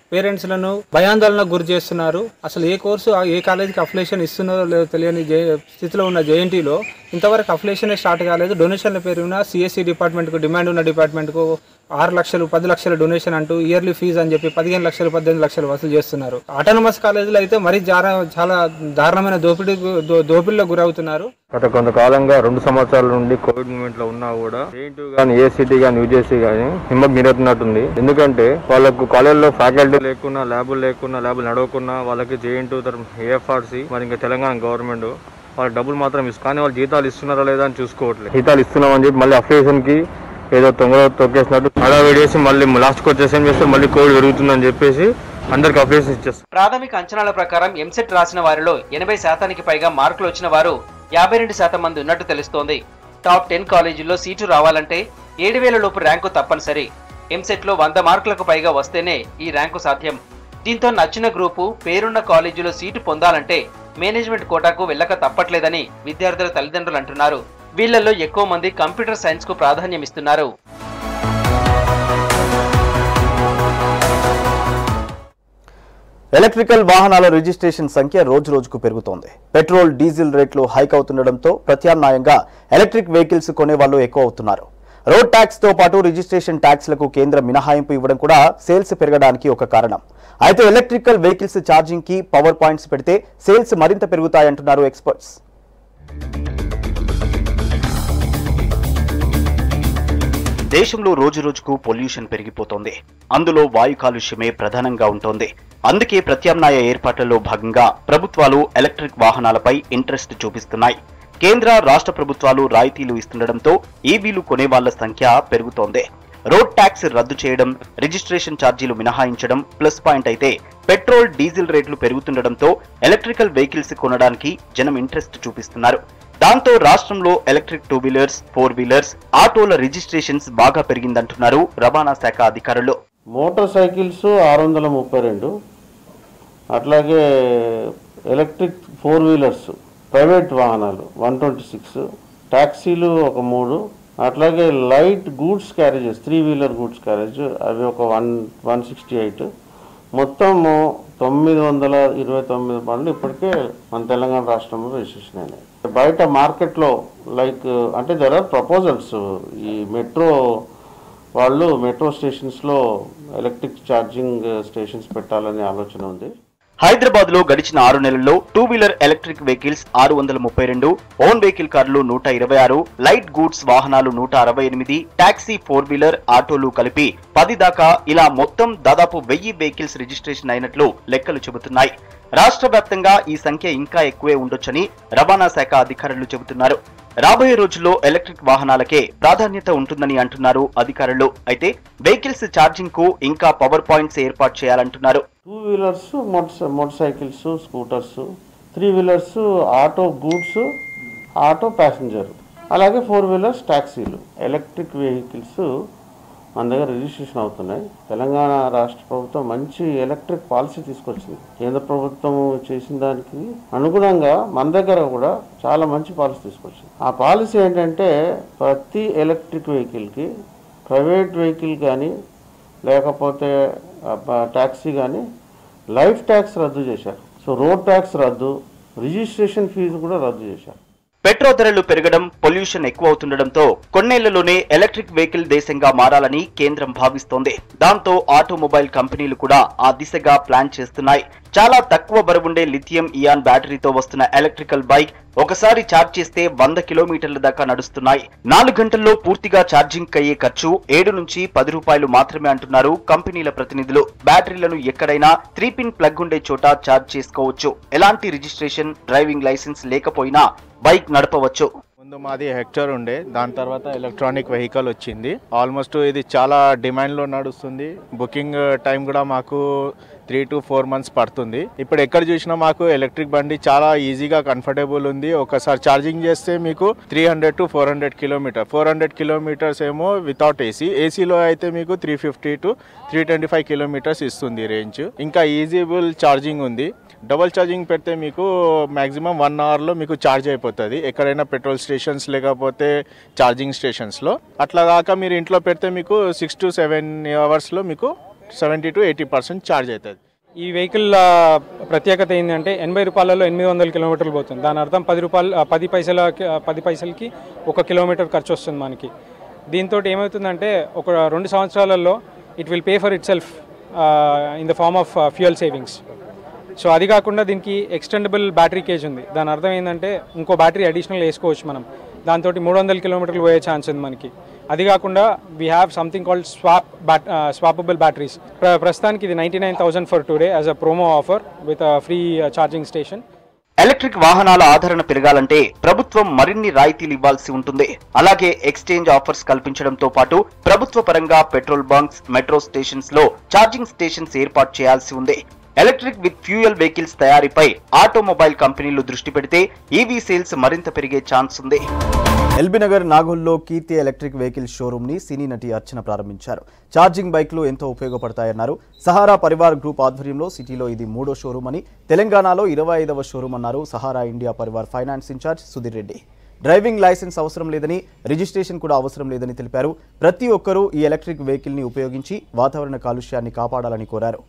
పేరెంట్స్లను భయాందోళనకు గురి చేస్తున్నారు అసలు ఏ కోర్సు ఆ- ఏ కాలేజీకి అఫిలేషన్ ఇస్తున్నారో లేదో తెలియని జే స్థితిలో ఉన్న జేఎన్టీలో ఇంతవరకు అఫిలేషన్ స్టార్ట్ కాలేదు డొనేషన్ల పేరున సిఎస్సి డిపార్ట్మెంట్కు డిమాండ్ ఉన్న డిపార్ట్మెంట్కు ఆరు లక్షలు పది లక్షల డొనేషన్ అంటూ ఇయర్లీ ఫీజు అని చెప్పి పదిహేను లక్షలు పద్దెనిమిది లక్షలు వసూలు చేస్తున్నారు ఆటోనమస్ కాలేజీలో అయితే మరీ జారా చాలా దారుణమైన దోపిడీ దోపిడీలకు గురవుతున్నారు గత కొంతకాలంగా రెండు సంవత్సరాల నుండి కోవిడ్ మూమెంట్ లో ఉన్నా కూడా జేఎన్టీ కానీ ఏసీటీ కానీ యూజేసీ కానీ హిమ్మత్ మీరుతున్నట్టుంది ఎందుకంటే వాళ్ళకు కాలేజీలో ఫ్యాకల్టీ లేకున్నా ల్యాబులు లేకున్నా ల్యాబులు నడవకున్నా వాళ్ళకి జేఎన్టీ ఏఎఫ్ఆర్సీ మరి ఇంకా తెలంగాణ గవర్నమెంట్ వాళ్ళకి డబ్బులు మాత్రం ఇస్తుంది కానీ వాళ్ళు జీతాలు ఇస్తున్నారా లేదా అని చూసుకోవట్లేదు జీతాలు ఇస్తున్నామని చెప్పి మళ్ళీ అఫిలియేషన్ కి ఏదో తొంగ తొక్కేసినట్టు హడావిడి చేసి మళ్ళీ లాస్ట్కి వచ్చేసి ఏం చేస్తే మళ్ళీ కోవిడ్ పెరుగుతుందని చెప్పేసి అందరికి అఫిలియేషన్ ఇచ్చేస్తారు ప్రాథమిక అంచనాల ప్రకారం ఎంసెట్ రాసిన వారిలో ఎనభై శాతానికి పైగా మార్కులు వచ్చిన వారు యాభై రెండు శాతం మంది ఉన్నట్టు తెలుస్తోంది టాప్ టెన్ కాలేజీల్లో సీటు రావాలంటే ఏడు వేల లోపు ర్యాంకు తప్పనిసరి ఎంసెట్లో వంద మార్కులకు పైగా వస్తేనే ఈ ర్యాంకు సాధ్యం దీంతో నచ్చిన గ్రూపు పేరున్న కాలేజీలో సీటు పొందాలంటే మేనేజ్మెంట్ కోటాకు వెళ్ళక తప్పట్లేదని విద్యార్థుల తల్లిదండ్రులు అంటున్నారు వీళ్లలో ఎక్కువ మంది కంప్యూటర్ సైన్స్ కు ప్రాధాన్యం ఇస్తున్నారు ఎలక్ట్రికల్ వాహనాల రిజిస్ట్రేషన్ సంఖ్య రోజు రోజుకు పెరుగుతోంది పెట్రోల్ డీజిల్ రేట్లు హైక్ అవుతుండటంతో ప్రత్యామ్నాయంగా ఎలక్ట్రిక్ వెహికల్స్ కొనే వాళ్ళు ఎక్కువ అవుతున్నారు రోడ్ ట్యాక్స్ తో పాటు రిజిస్ట్రేషన్ ట్యాక్స్లకు కేంద్రం మినహాయింపు ఇవ్వడం కూడా సేల్స్ పెరగడానికి ఒక కారణం అయితే ఎలక్ట్రికల్ వెహికల్స్ ఛార్జింగ్ కి పవర్ పాయింట్స్ పెడితే సేల్స్ మరింత పెరుగుతాయంటున్నారు ఎక్స్పర్ట్స్ దేశంలో రోజు రోజుకు పొల్యూషన్ పెరిగిపోతోంది అందులో వాయు కాలుష్యమే ప్రధానంగా ఉంటోంది అందుకే ప్రత్యామ్నాయ ఏర్పాట్లలో భాగంగా ప్రభుత్వాలు ఎలక్ట్రిక్ వాహనాలపై ఇంట్రెస్ట్ చూపిస్తున్నాయి కేంద్ర రాష్ట్ర ప్రభుత్వాలు రాయితీలు ఇస్తుండటంతో ఈవీలు కొనేవాళ్ల సంఖ్య పెరుగుతోంది రోడ్ ట్యాక్స్ రద్దు చేయడం రిజిస్ట్రేషన్ ఛార్జీలు మినహాయించడం ప్లస్ పాయింట్ అయితే పెట్రోల్ డీజిల్ రేట్లు పెరుగుతుండటంతో ఎలక్ట్రికల్ వెహికల్స్ కొనడానికి జనం ఇంట్రెస్ట్ చూపిస్తున్నారు దాంతో రాష్ట్రంలో electric two wheelers four wheelers ఆటోల రిజిస్ట్రేషన్స్ బాగా పెరిగిందంటున్నారు రవాణా శాఖ అధికారులు మోటార్ సైకిల్స్ ఆరు వందల ముప్పై రెండు అట్లాగే ఎలక్ట్రిక్ ఫోర్ వీలర్స్ ప్రైవేట్ వాహనాలు వన్ ట్వంటీ సిక్స్ ట్యాక్సీలు ఒక మూడు అట్లాగే light goods carriages three wheeler goods carriage అవి ఒక వన్ వన్ సిక్స్టీ ఎయిట్ మొత్తము తొమ్మిది వందల ఇరవై తొమ్మిది బండ్లు ఇప్పటికే మన తెలంగాణ రాష్ట్రంలో రిజిస్ట్రేషన్ అయినాయి బయట మార్కెట్లో లైక్ అంటే దర్ ఆర్ ప్రపోజల్స్ ఈ మెట్రో వాళ్ళు మెట్రో స్టేషన్స్లో ఎలక్ట్రిక్ ఛార్జింగ్ స్టేషన్స్ పెట్టాలనే ఆలోచన ఉంది హైదరాబాద్ లో గడిచిన ఆరు నెలల్లో టూ వీలర్ ఎలక్ట్రిక్ వెహికల్స్ ఆరు వందల ముప్పై రెండు ఓన్ వెహికల్ కార్లు నూట ఇరవై ఆరు లైట్ గూడ్స్ వాహనాలు నూట అరవై ఎనిమిది టాక్సీ ఫోర్ వీలర్ ఆటోలు కలిపి పది దాకా ఇలా మొత్తం దాదాపు వెయ్యి వెహికల్స్ రిజిస్ట్రేషన్ అయినట్లు లెక్కలు చెబుతున్నాయి రాష్ట్ర వ్యాప్తంగా ఈ సంఖ్య ఇంకా ఎక్కువే ఉండొచ్చని రవాణా శాఖ అధికారులు చెబుతున్నారు రాబోయే రోజుల్లో ఎలక్ట్రిక్ వాహనాలకే ప్రాధాన్యత ఉంటుందని అంటున్నారు అధికారులు అయితే వెహికల్స్ ఛార్జింగ్ కు ఇంకా పవర్ పాయింట్స్ ఏర్పాటు చేయాలంటున్నారు two wheelers motor motorcycles scooters three wheelers auto goods auto passenger అలాగే ఫోర్ వీలర్స్ ట్యాక్సీలు ఎలక్ట్రిక్ వెహికల్స్ మన దగ్గర రిజిస్ట్రేషన్ అవుతున్నాయి తెలంగాణ రాష్ట్ర ప్రభుత్వం మంచి ఎలక్ట్రిక్ పాలసీ తీసుకొచ్చింది కేంద్ర ప్రభుత్వం చేసిన దానికి అనుగుణంగా మన దగ్గర కూడా చాలా మంచి పాలసీ తీసుకొచ్చింది ఆ పాలసీ ఏంటంటే ప్రతి ఎలక్ట్రిక్ వెహికల్కి ప్రైవేట్ వెహికల్ కానీ లేకపోతే ట్యాక్సీ కానీ లైఫ్ ట్యాక్స్ రద్దు చేశారు సో రోడ్ ట్యాక్స్ రద్దు రిజిస్ట్రేషన్ ఫీజు కూడా రద్దు చేశారు పెట్రోల్ ధరలు పెరగడం పొల్యూషన్ ఎక్కువ అవుతుండటంతో కొన్నేళ్లలోనే ఎలక్ట్రిక్ వెహికల్ దేశంగా మారాలని కేంద్రం భావిస్తోంది దాంతో ఆటోమొబైల్ కంపెనీలు కూడా ఆ దిశగా ప్లాన్ చేస్తున్నాయి చాలా తక్కువ బరువుండే లిథియం ఇయాన్ బ్యాటరీతో వస్తున్న ఎలక్ట్రికల్ బైక్ ఒకసారి ఛార్జ్ చేస్తే వంద కిలోమీటర్ల దాకా నడుస్తున్నాయి నాలుగు గంటల్లో పూర్తిగా ఛార్జింగ్ అయ్యే ఖర్చు ఏడు నుంచి పది రూపాయలు మాత్రమే అంటున్నారు కంపెనీల ప్రతినిధులు బ్యాటరీలను ఎక్కడైనా త్రీ పిన్ ప్లగ్ ఉండే చోట ఛార్జ్ చేసుకోవచ్చు ఎలాంటి రిజిస్ట్రేషన్ డ్రైవింగ్ లైసెన్స్ లేకపోయినా బైక్ నడపవచ్చు ముందు మాది హెక్టర్ ఉండే దాని తర్వాత ఎలక్ట్రానిక్ వెహికల్ వచ్చింది ఆల్మోస్ట్ ఇది చాలా డిమాండ్లో నడుస్తుంది బుకింగ్ టైం కూడా మాకు త్రీ టు ఫోర్ మంత్స్ పడుతుంది ఇప్పుడు ఎక్కడ చూసినా మాకు ఎలక్ట్రిక్ బండి చాలా ఈజీగా కంఫర్టబుల్ ఉంది ఒకసారి ఛార్జింగ్ చేస్తే మీకు three hundred to four hundred kilometre four hundred kilometres ఏమో వితౌట్ ఏసీ ఏసీలో అయితే మీకు three fifty to three twenty five kilometres ఇస్తుంది రేంజ్ ఇంకా ఈజీబుల్ ఛార్జింగ్ ఉంది డబల్ ఛార్జింగ్ పెడితే మీకు మ్యాక్సిమం వన్ అవర్లో మీకు ఛార్జ్ అయిపోతుంది ఎక్కడైనా పెట్రోల్ స్టేషన్స్ లేకపోతే ఛార్జింగ్ స్టేషన్స్లో అట్లా కాక మీరు ఇంట్లో పెడితే మీకు సిక్స్ టు సెవెన్ అవర్స్లో మీకు seventy to eighty percent charge అవుతుంది ఈ వెహికల్ ఆ, ప్రత్యేకత ఏంటంటే ఎనభై రూపాయలలో ఎనిమిది వందల కిలోమీటర్లు పోతుంది దాని అర్థం పది రూపాయలు ఆ, పది పైసల పది పైసలకి ఒక కిలోమీటర్ ఖర్చు వస్తుంది మనకి దీంతో ఏమవుతుందంటే ఒక రెండు సంవత్సరాలలో it will pay for itself in the form of fuel savings so అది కాకుండా దీనికి ఎక్స్టెండబుల్ బ్యాటరీ కేజ్ ఉంది దాని అర్థం ఏంటంటే ఇంకో బ్యాటరీ అడిషనల్ వేసుకోవచ్చు మనం దాంతో మూడు వందల కిలోమీటర్లు పోయే ఛాన్స్ ఉంది మనకి అది కాకుండా we have something called swap bat swappable batteries ప్రస్తుతానికి ఇది ninety nine thousand for today as a promo offer with free charging station electric వాహనాల ఆదరణ పెరగాలంటే ప్రభుత్వం మరిన్ని రాయితీలు ఇవ్వాల్సి ఉంటుంది అలాగే ఎక్స్చేంజ్ ఆఫర్స్ కల్పించడంతో పాటు ప్రభుత్వ పరంగా పెట్రోల్ బంక్స్ మెట్రో స్టేషన్స్ లో ఛార్జింగ్ స్టేషన్స్ ఏర్పాటు చేయాల్సి ఉంది ఎలక్ట్రిక్ విత్ ఫ్యూయల్ వెహికల్స్ తయారీపై ఆటోమొబైల్ కంపెనీలు దృష్టి పెడితే ఈవీ సేల్స్ మరింత పెరిగే ఛాన్స్ ఉంది ఎల్బీ నగర్ నాగోల్లో కీర్తి ఎలక్ట్రిక్ వెహికల్ షోరూమ్ ని సినీ నటి అర్చన ప్రారంభించారు ఛార్జింగ్ బైక్లు ఎంతో ఉపయోగపడతాయన్నారు సహారా పరివార్ గ్రూప్ ఆధ్వర్యంలో సిటీలో ఇది మూడో షోరూమ్ అని తెలంగాణలో ఇరవై ఐదవ షోరూమ్ అన్నారు Sahara India Pariwar finance in charge Sudheer Reddy driving licence అవసరం లేదని రిజిస్ట్రేషన్ కూడా అవసరం లేదని తెలిపారు ప్రతి ఒక్కరూ ఈ ఎలక్ట్రిక్ వెహికల్ ని ఉపయోగించి వాతావరణ కాలుష్యాన్ని కాపాడాలని కోరారు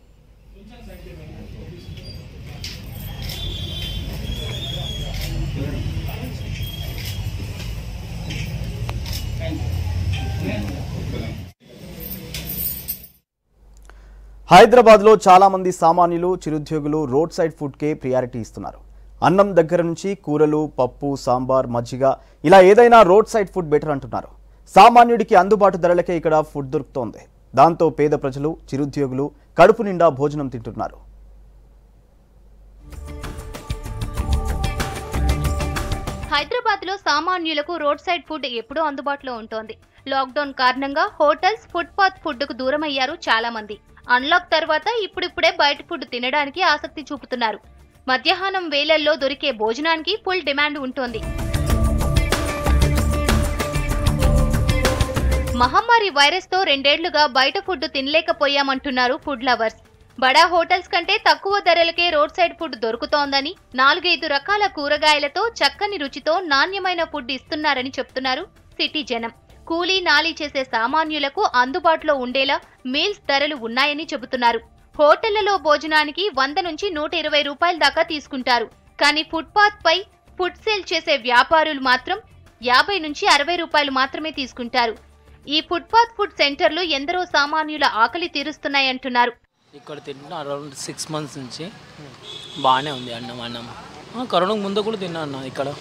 హైదరాబాద్లో చాలా మంది సామాన్యులు చిరుద్యోగులు రోడ్ సైడ్ ఫుడ్కే ప్రియారిటీ ఇస్తున్నారు అన్నం దగ్గర నుంచి కూరలు పప్పు సాంబార్ మజ్జిగ ఇలా ఏదైనా రోడ్ సైడ్ ఫుడ్ బెటర్ అంటున్నారు సామాన్యుడికి అందుబాటు ధరలకే ఇక్కడ ఫుడ్ దొరుకుతోంది దాంతో పేద ప్రజలు చిరుద్యోగులు కడుపు నిండా భోజనం తింటున్నారు హైదరాబాద్ లో సామాన్యులకు రోడ్ సైడ్ ఫుడ్ ఎప్పుడూ అందుబాటులో ఉంటోంది లాక్డౌన్ కారణంగా హోటల్స్ ఫుట్పాత్ ఫుడ్ కు దూరం అయ్యారు చాలా మంది అన్లాక్ తర్వాత ఇప్పుడిప్పుడే బయట ఫుడ్ తినడానికి ఆసక్తి చూపుతున్నారు మధ్యాహ్నం వేళల్లో దొరికే భోజనానికి ఫుల్ డిమాండ్ ఉంటోంది మహమ్మారి వైరస్ తో రెండేళ్లుగా బయట ఫుడ్ తినలేకపోయామంటున్నారు ఫుడ్ లవర్స్ బడా హోటల్స్ కంటే తక్కువ ధరలకే రోడ్ సైడ్ ఫుడ్ దొరుకుతోందని నాలుగైదు రకాల కూరగాయలతో చక్కని రుచితో నాణ్యమైన ఫుడ్ ఇస్తున్నారని చెప్తున్నారు సిటీ జనం కూలీ నాలీ చేసే సామాన్యులకు అందుబాటులో ఉండేలా మీల్స్ ధరలు ఉన్నాయని చెబుతున్నారు హోటళ్లలో భోజనానికి వంద నుంచి నూట ఇరవై రూపాయల దాకా తీసుకుంటారు కానీ ఫుట్పాత్ పై ఫుడ్ సేల్ చేసే వ్యాపారులు మాత్రం యాభై నుంచి అరవై రూపాయలు మాత్రమే తీసుకుంటారు ఈ ఫుట్పాత్ ఫుడ్ సెంటర్లు ఎందరో సామాన్యుల ఆకలి తీరుస్తున్నాయంటున్నారు ఇక్కడ తింటున్నా అరౌండ్ సిక్స్ మంత్స్ నుంచి బాగానే ఉంది అన్నం అన్నం ఆ, కరోనాకు ముందు కూడా తిన్నా అన్న ఇక్కడ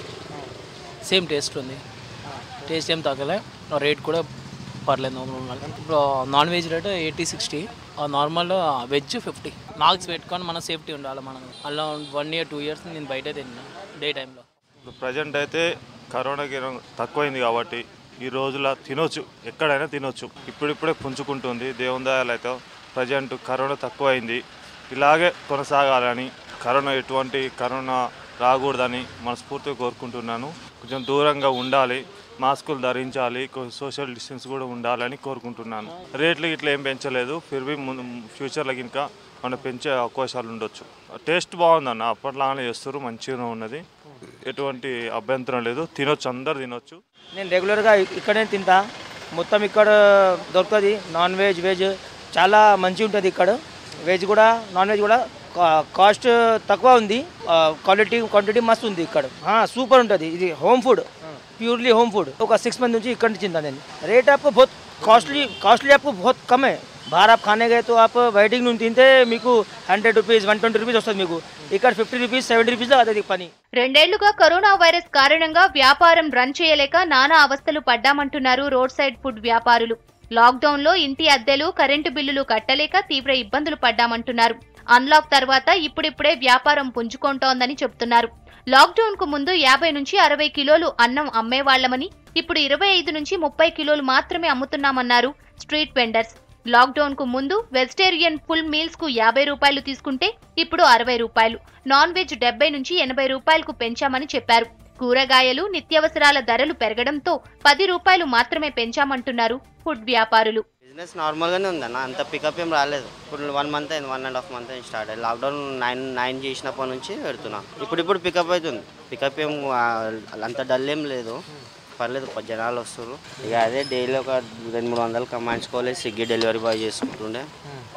సేమ్ టేస్ట్ ఉంది టేస్ట్ ఏం తగ్గలే రేట్ కూడా పర్లేదు నార్మల్ ఇప్పుడు non veg rate eighty sixty normal veg fifty marks పెట్టుకొని మన సేఫ్టీ ఉండాలి మనం అలా వన్ ఇయర్ టూ ఇయర్స్ నేను బయటే తిన్నా డే టైంలో ఇప్పుడు ప్రజెంట్ అయితే కరోనా గిరం తక్కువైంది కాబట్టి ఈ రోజుల తినొచ్చు ఎక్కడైనా తినొచ్చు ఇప్పుడిప్పుడే పుంజుకుంటుంది దేవుని దయాలు అయితే ప్రజెంట్ కరోనా తక్కువైంది ఇలాగే కొనసాగాలని కరోనా ఎటువంటి కరోనా రాకూడదని మనస్ఫూర్తిగా కోరుకుంటున్నాను కొంచెం దూరంగా ఉండాలి మాస్కులు ధరించాలి కొ- సోషల్ డిస్టెన్స్ కూడా ఉండాలని కోరుకుంటున్నాను రేట్లు ఇట్లా ఏం పెంచలేదు ఫిర్బీ ముందు ఫ్యూచర్లో ఇంకా మనం పెంచే అవకాశాలు ఉండొచ్చు టేస్ట్ బాగుందన్న అప్పట్లానే చేస్తారు మంచిగా ఉన్నది ఎటువంటి అభ్యంతరం లేదు తినొచ్చు అందరు తినొచ్చు నేను రెగ్యులర్గా ఇక్కడే తింటా మొత్తం ఇక్కడ దొరుకుతుంది నాన్ వెజ్ వెజ్ చాలా మంచిగా ఉంటుంది ఇక్కడ వెజ్ కూడా నాన్ వెజ్ కూడా కా- కాస్ట్ తక్కువ ఉంది ఆ, క్వాలిటీ క్వాంటిటీ మస్తు ఉంది ఇక్కడ ఆ, సూపర్ ఉంటుంది ఇది home food purely home food ఒక సిక్స్ మంత్ నుంచి ఇక్కడ నుంచి తింటా నేను రేట్ आपको बहुत కాస్ట్లీ కాస్ట్లీ आपको बहुत कम है बाहर आप खाने गए तो आप వెయిటింగ్ నుంచి తింటే మీకు hundred rupees one twenty rupees వస్తుంది మీకు ఇక్కడ ఫిఫ్టీ రూపీస్ సెవెంటీ రూపీస్ అవుతుంది పని రెండేళ్లుగా కరోనా వైరస్ కారణంగా వ్యాపారం రన్ చేయలేక నానా అవస్థలు పడ్డామంటున్నారు రోడ్ సైడ్ ఫుడ్ వ్యాపారులు లాక్డౌన్ లో ఇంటి అద్దెలు కరెంటు బిల్లులు కట్టలేక తీవ్ర ఇబ్బందులు పడ్డామంటున్నారు అన్లాక్ తర్వాత ఇప్పుడిప్పుడే వ్యాపారం పుంజుకుంటోందని చెబుతున్నారు లాక్డౌన్ కు ముందు యాభై నుంచి అరవై కిలోలు అన్నం అమ్మేవాళ్లమని ఇప్పుడు ఇరవై ఐదు నుంచి ముప్పై కిలోలు మాత్రమే అమ్ముతున్నామన్నారు స్ట్రీట్ వెండర్స్ లాక్డౌన్ కు ముందు వెజిటేరియన్ ఫుల్ మీల్స్ కు యాభై రూపాయలు తీసుకుంటే ఇప్పుడు అరవై రూపాయలు నాన్ వెజ్ డెబ్బై నుంచి ఎనభై రూపాయలకు పెంచామని చెప్పారు కూరగాయలు నిత్యావసరాల ధరలు పెరగడంతో పది రూపాయలు మాత్రమే పెంచామంటున్నారు ఫుడ్ వ్యాపారులు బిజినెస్ నార్మల్గానే ఉందన్న అంత పికప్ ఏం రాలేదు ఇప్పుడు వన్ మంత్ అయింది వన్ అండ్ హాఫ్ మంత్ అయింది స్టార్ట్ అయ్యింది లాక్డౌన్ నైన్ నైన్ చేసినప్పటి నుంచి పెడుతున్నా ఇప్పుడు ఇప్పుడు పికప్ అవుతుంది పికప్ ఏం ఆ, అంత డల్ ఏం లేదు పర్లేదు ప- జనాలు వస్తారు ఇక అదే డైలీ ఒక రెండు మూడు వందలు కమాయించుకోవాలి స్విగ్గీ డెలివరీ బాయ్ చేసుకుంటుండే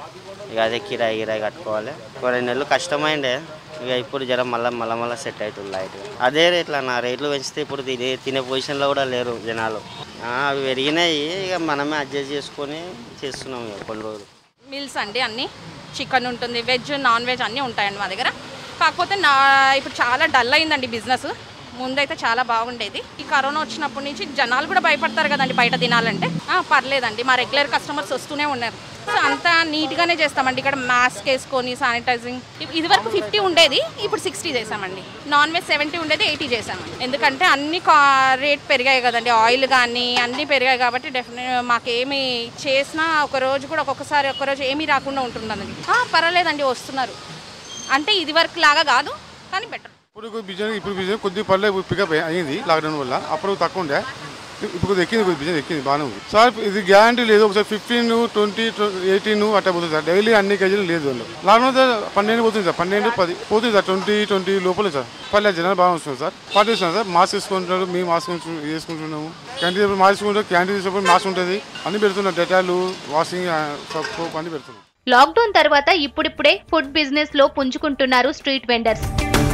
ఇక అదే కిరాయి గిరాయి కట్టుకోవాలి ఒక రెండు నెలలు కష్టమైండే ఇక ఇప్పుడు జర మళ్ళీ మళ్ళీ మళ్ళీ సెట్ అవుతుంది లైట్ అదే రేట్ల నా రేట్లు పెంచితే ఇప్పుడు తినే తినే పొజిషన్లో కూడా లేరు జనాలు ఆ, అవి పెరిగినాయి ఇక మనమే అడ్జస్ట్ చేసుకొని చేస్తున్నాం ఇక కొన్ని రోజులు మీల్స్ అండి అన్నీ చికెన్ ఉంటుంది వెజ్ నాన్ వెజ్ అన్నీ ఉంటాయండి మా దగ్గర కాకపోతే నా ఇప్పుడు చాలా డల్ అయిందండి బిజినెస్ ముందైతే చాలా బాగుండేది ఈ కరోనా వచ్చినప్పటి నుంచి జనాలు కూడా భయపడతారు కదండి బయట తినాలంటే ఆ, పర్లేదండి మా రెగ్యులర్ కస్టమర్స్ వస్తూనే ఉన్నారు సో అంతా నీట్గానే చేస్తామండి ఇక్కడ మాస్క్ వేసుకొని శానిటైజింగ్ ఇది వరకు ఫిఫ్టీ ఉండేది ఇప్పుడు సిక్స్టీ చేసామండి నాన్ వెజ్ సెవెంటీ ఉండేది ఎయిటీ చేసామండి ఎందుకంటే అన్ని కా- రేట్ పెరిగాయి కదండి ఆయిల్ కానీ అన్నీ పెరిగాయి కాబట్టి డెఫినెట్ మాకేమి చేసినా ఒక రోజు కూడా ఒక్కొక్కసారి ఒక రోజు ఏమీ రాకుండా ఉంటుందండి ఆ, పర్వాలేదండి వస్తున్నారు అంటే ఇది వరకు లాగా కాదు కానీ బెటర్ ఇప్పుడు బిజినెస్ ఇప్పుడు బిజినెస్ కొద్దిగా పర్లేదు పికప్ అయ్యింది లాక్డౌన్ వల్ల అప్పుడు తక్కువ ఉండే ఇప్పుడు కొద్దిగా ఎక్కింది కొద్దిగా బిజినెస్ ఎక్కింది బాగానే ఉంది సార్ ఇది గ్యారంటీ లేదు ఒకసారి ఫిఫ్టీన్ ట్వంటీ ఎయిటీన్ అట్లా పోతుంది సార్ డైలీ అన్ని కేజీలు లేదు వాళ్ళు లాక్డౌన్ సార్ పన్నెండు పోతుంది సార్ పన్నెండు పది పోతుంది సార్ ట్వంటీ ట్వంటీ లోపలే సార్ పర్లేదు జనాలు బాగా వస్తుంది సార్ పాటిస్తున్నాం సార్ మాస్క్ వేసుకుంటున్నారు మేము మాస్క్ వేసుకు- వేసుకుంటున్నాము క్యాంటీన్ మాస్క్ వేసుకుంటాం క్యాంటీన్ తీసుకున్నప్పుడు మాస్క్ ఉంటుంది అన్ని పెడుతున్నాం డెటాలు వాషింగ్ సోప్ అన్ని పెడుతున్నాం లాక్డౌన్ తర్వాత ఇప్పుడిప్పుడే ఫుడ్ బిజినెస్ లో పుంజుకుంటున్నారు స్ట్రీట్ వెండర్స్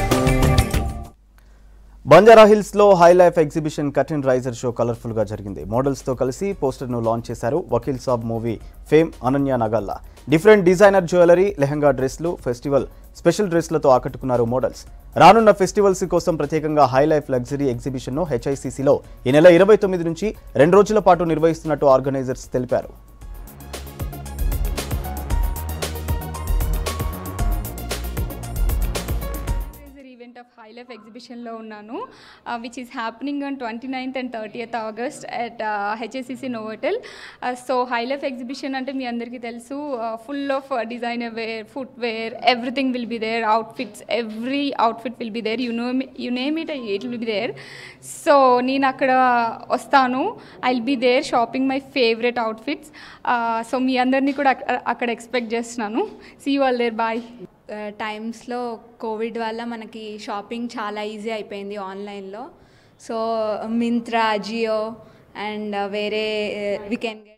బంజారా హిల్స్ లో high life exhibition curtain raiser show colourful గా జరిగింది మోడల్స్ తో కలిసి పోస్టర్ ను లాంచ్ చేశారు Vakeel Saab movie fame Ananya Nagalla different designer jewellery lehenga డ్రెస్లు ఫెస్టివల్ స్పెషల్ డ్రెస్లతో ఆకట్టుకున్నారు మోడల్స్ రానున్న ఫెస్టివల్స్ కోసం ప్రత్యేకంగా హై లైఫ్ లగ్జరీ ఎగ్జిబిషన్ ను హెచ్ఐసిసిలో ఈ నెల ఇరవై తొమ్మిది నుంచి రెండు రోజుల పాటు నిర్వహిస్తున్నట్టు ఆర్గనైజర్స్ తెలిపారు fundraiser event of High Life ఎగ్జిబిషన్లో ఉన్నాను which is happening on twenty ninth and thirtieth August at HICC Novotel so high life exhibition అంటే మీ అందరికీ తెలుసు full of designer wear footwear everything will be there outfits every outfit will be there you know you name it it will be there so నేను అక్కడ వస్తాను I will be there shopping my favourite outfits so మీ అందరినీ కూడా అక్క- అక్కడ expect చేస్తున్నాను see you all there bye టైమ్స్లో కోవిడ్ వల్ల మనకి షాపింగ్ చాలా ఈజీ అయిపోయింది ఆన్లైన్లో సో మింత్రా జియో అండ్ వేరే వీ కెన్ గెట్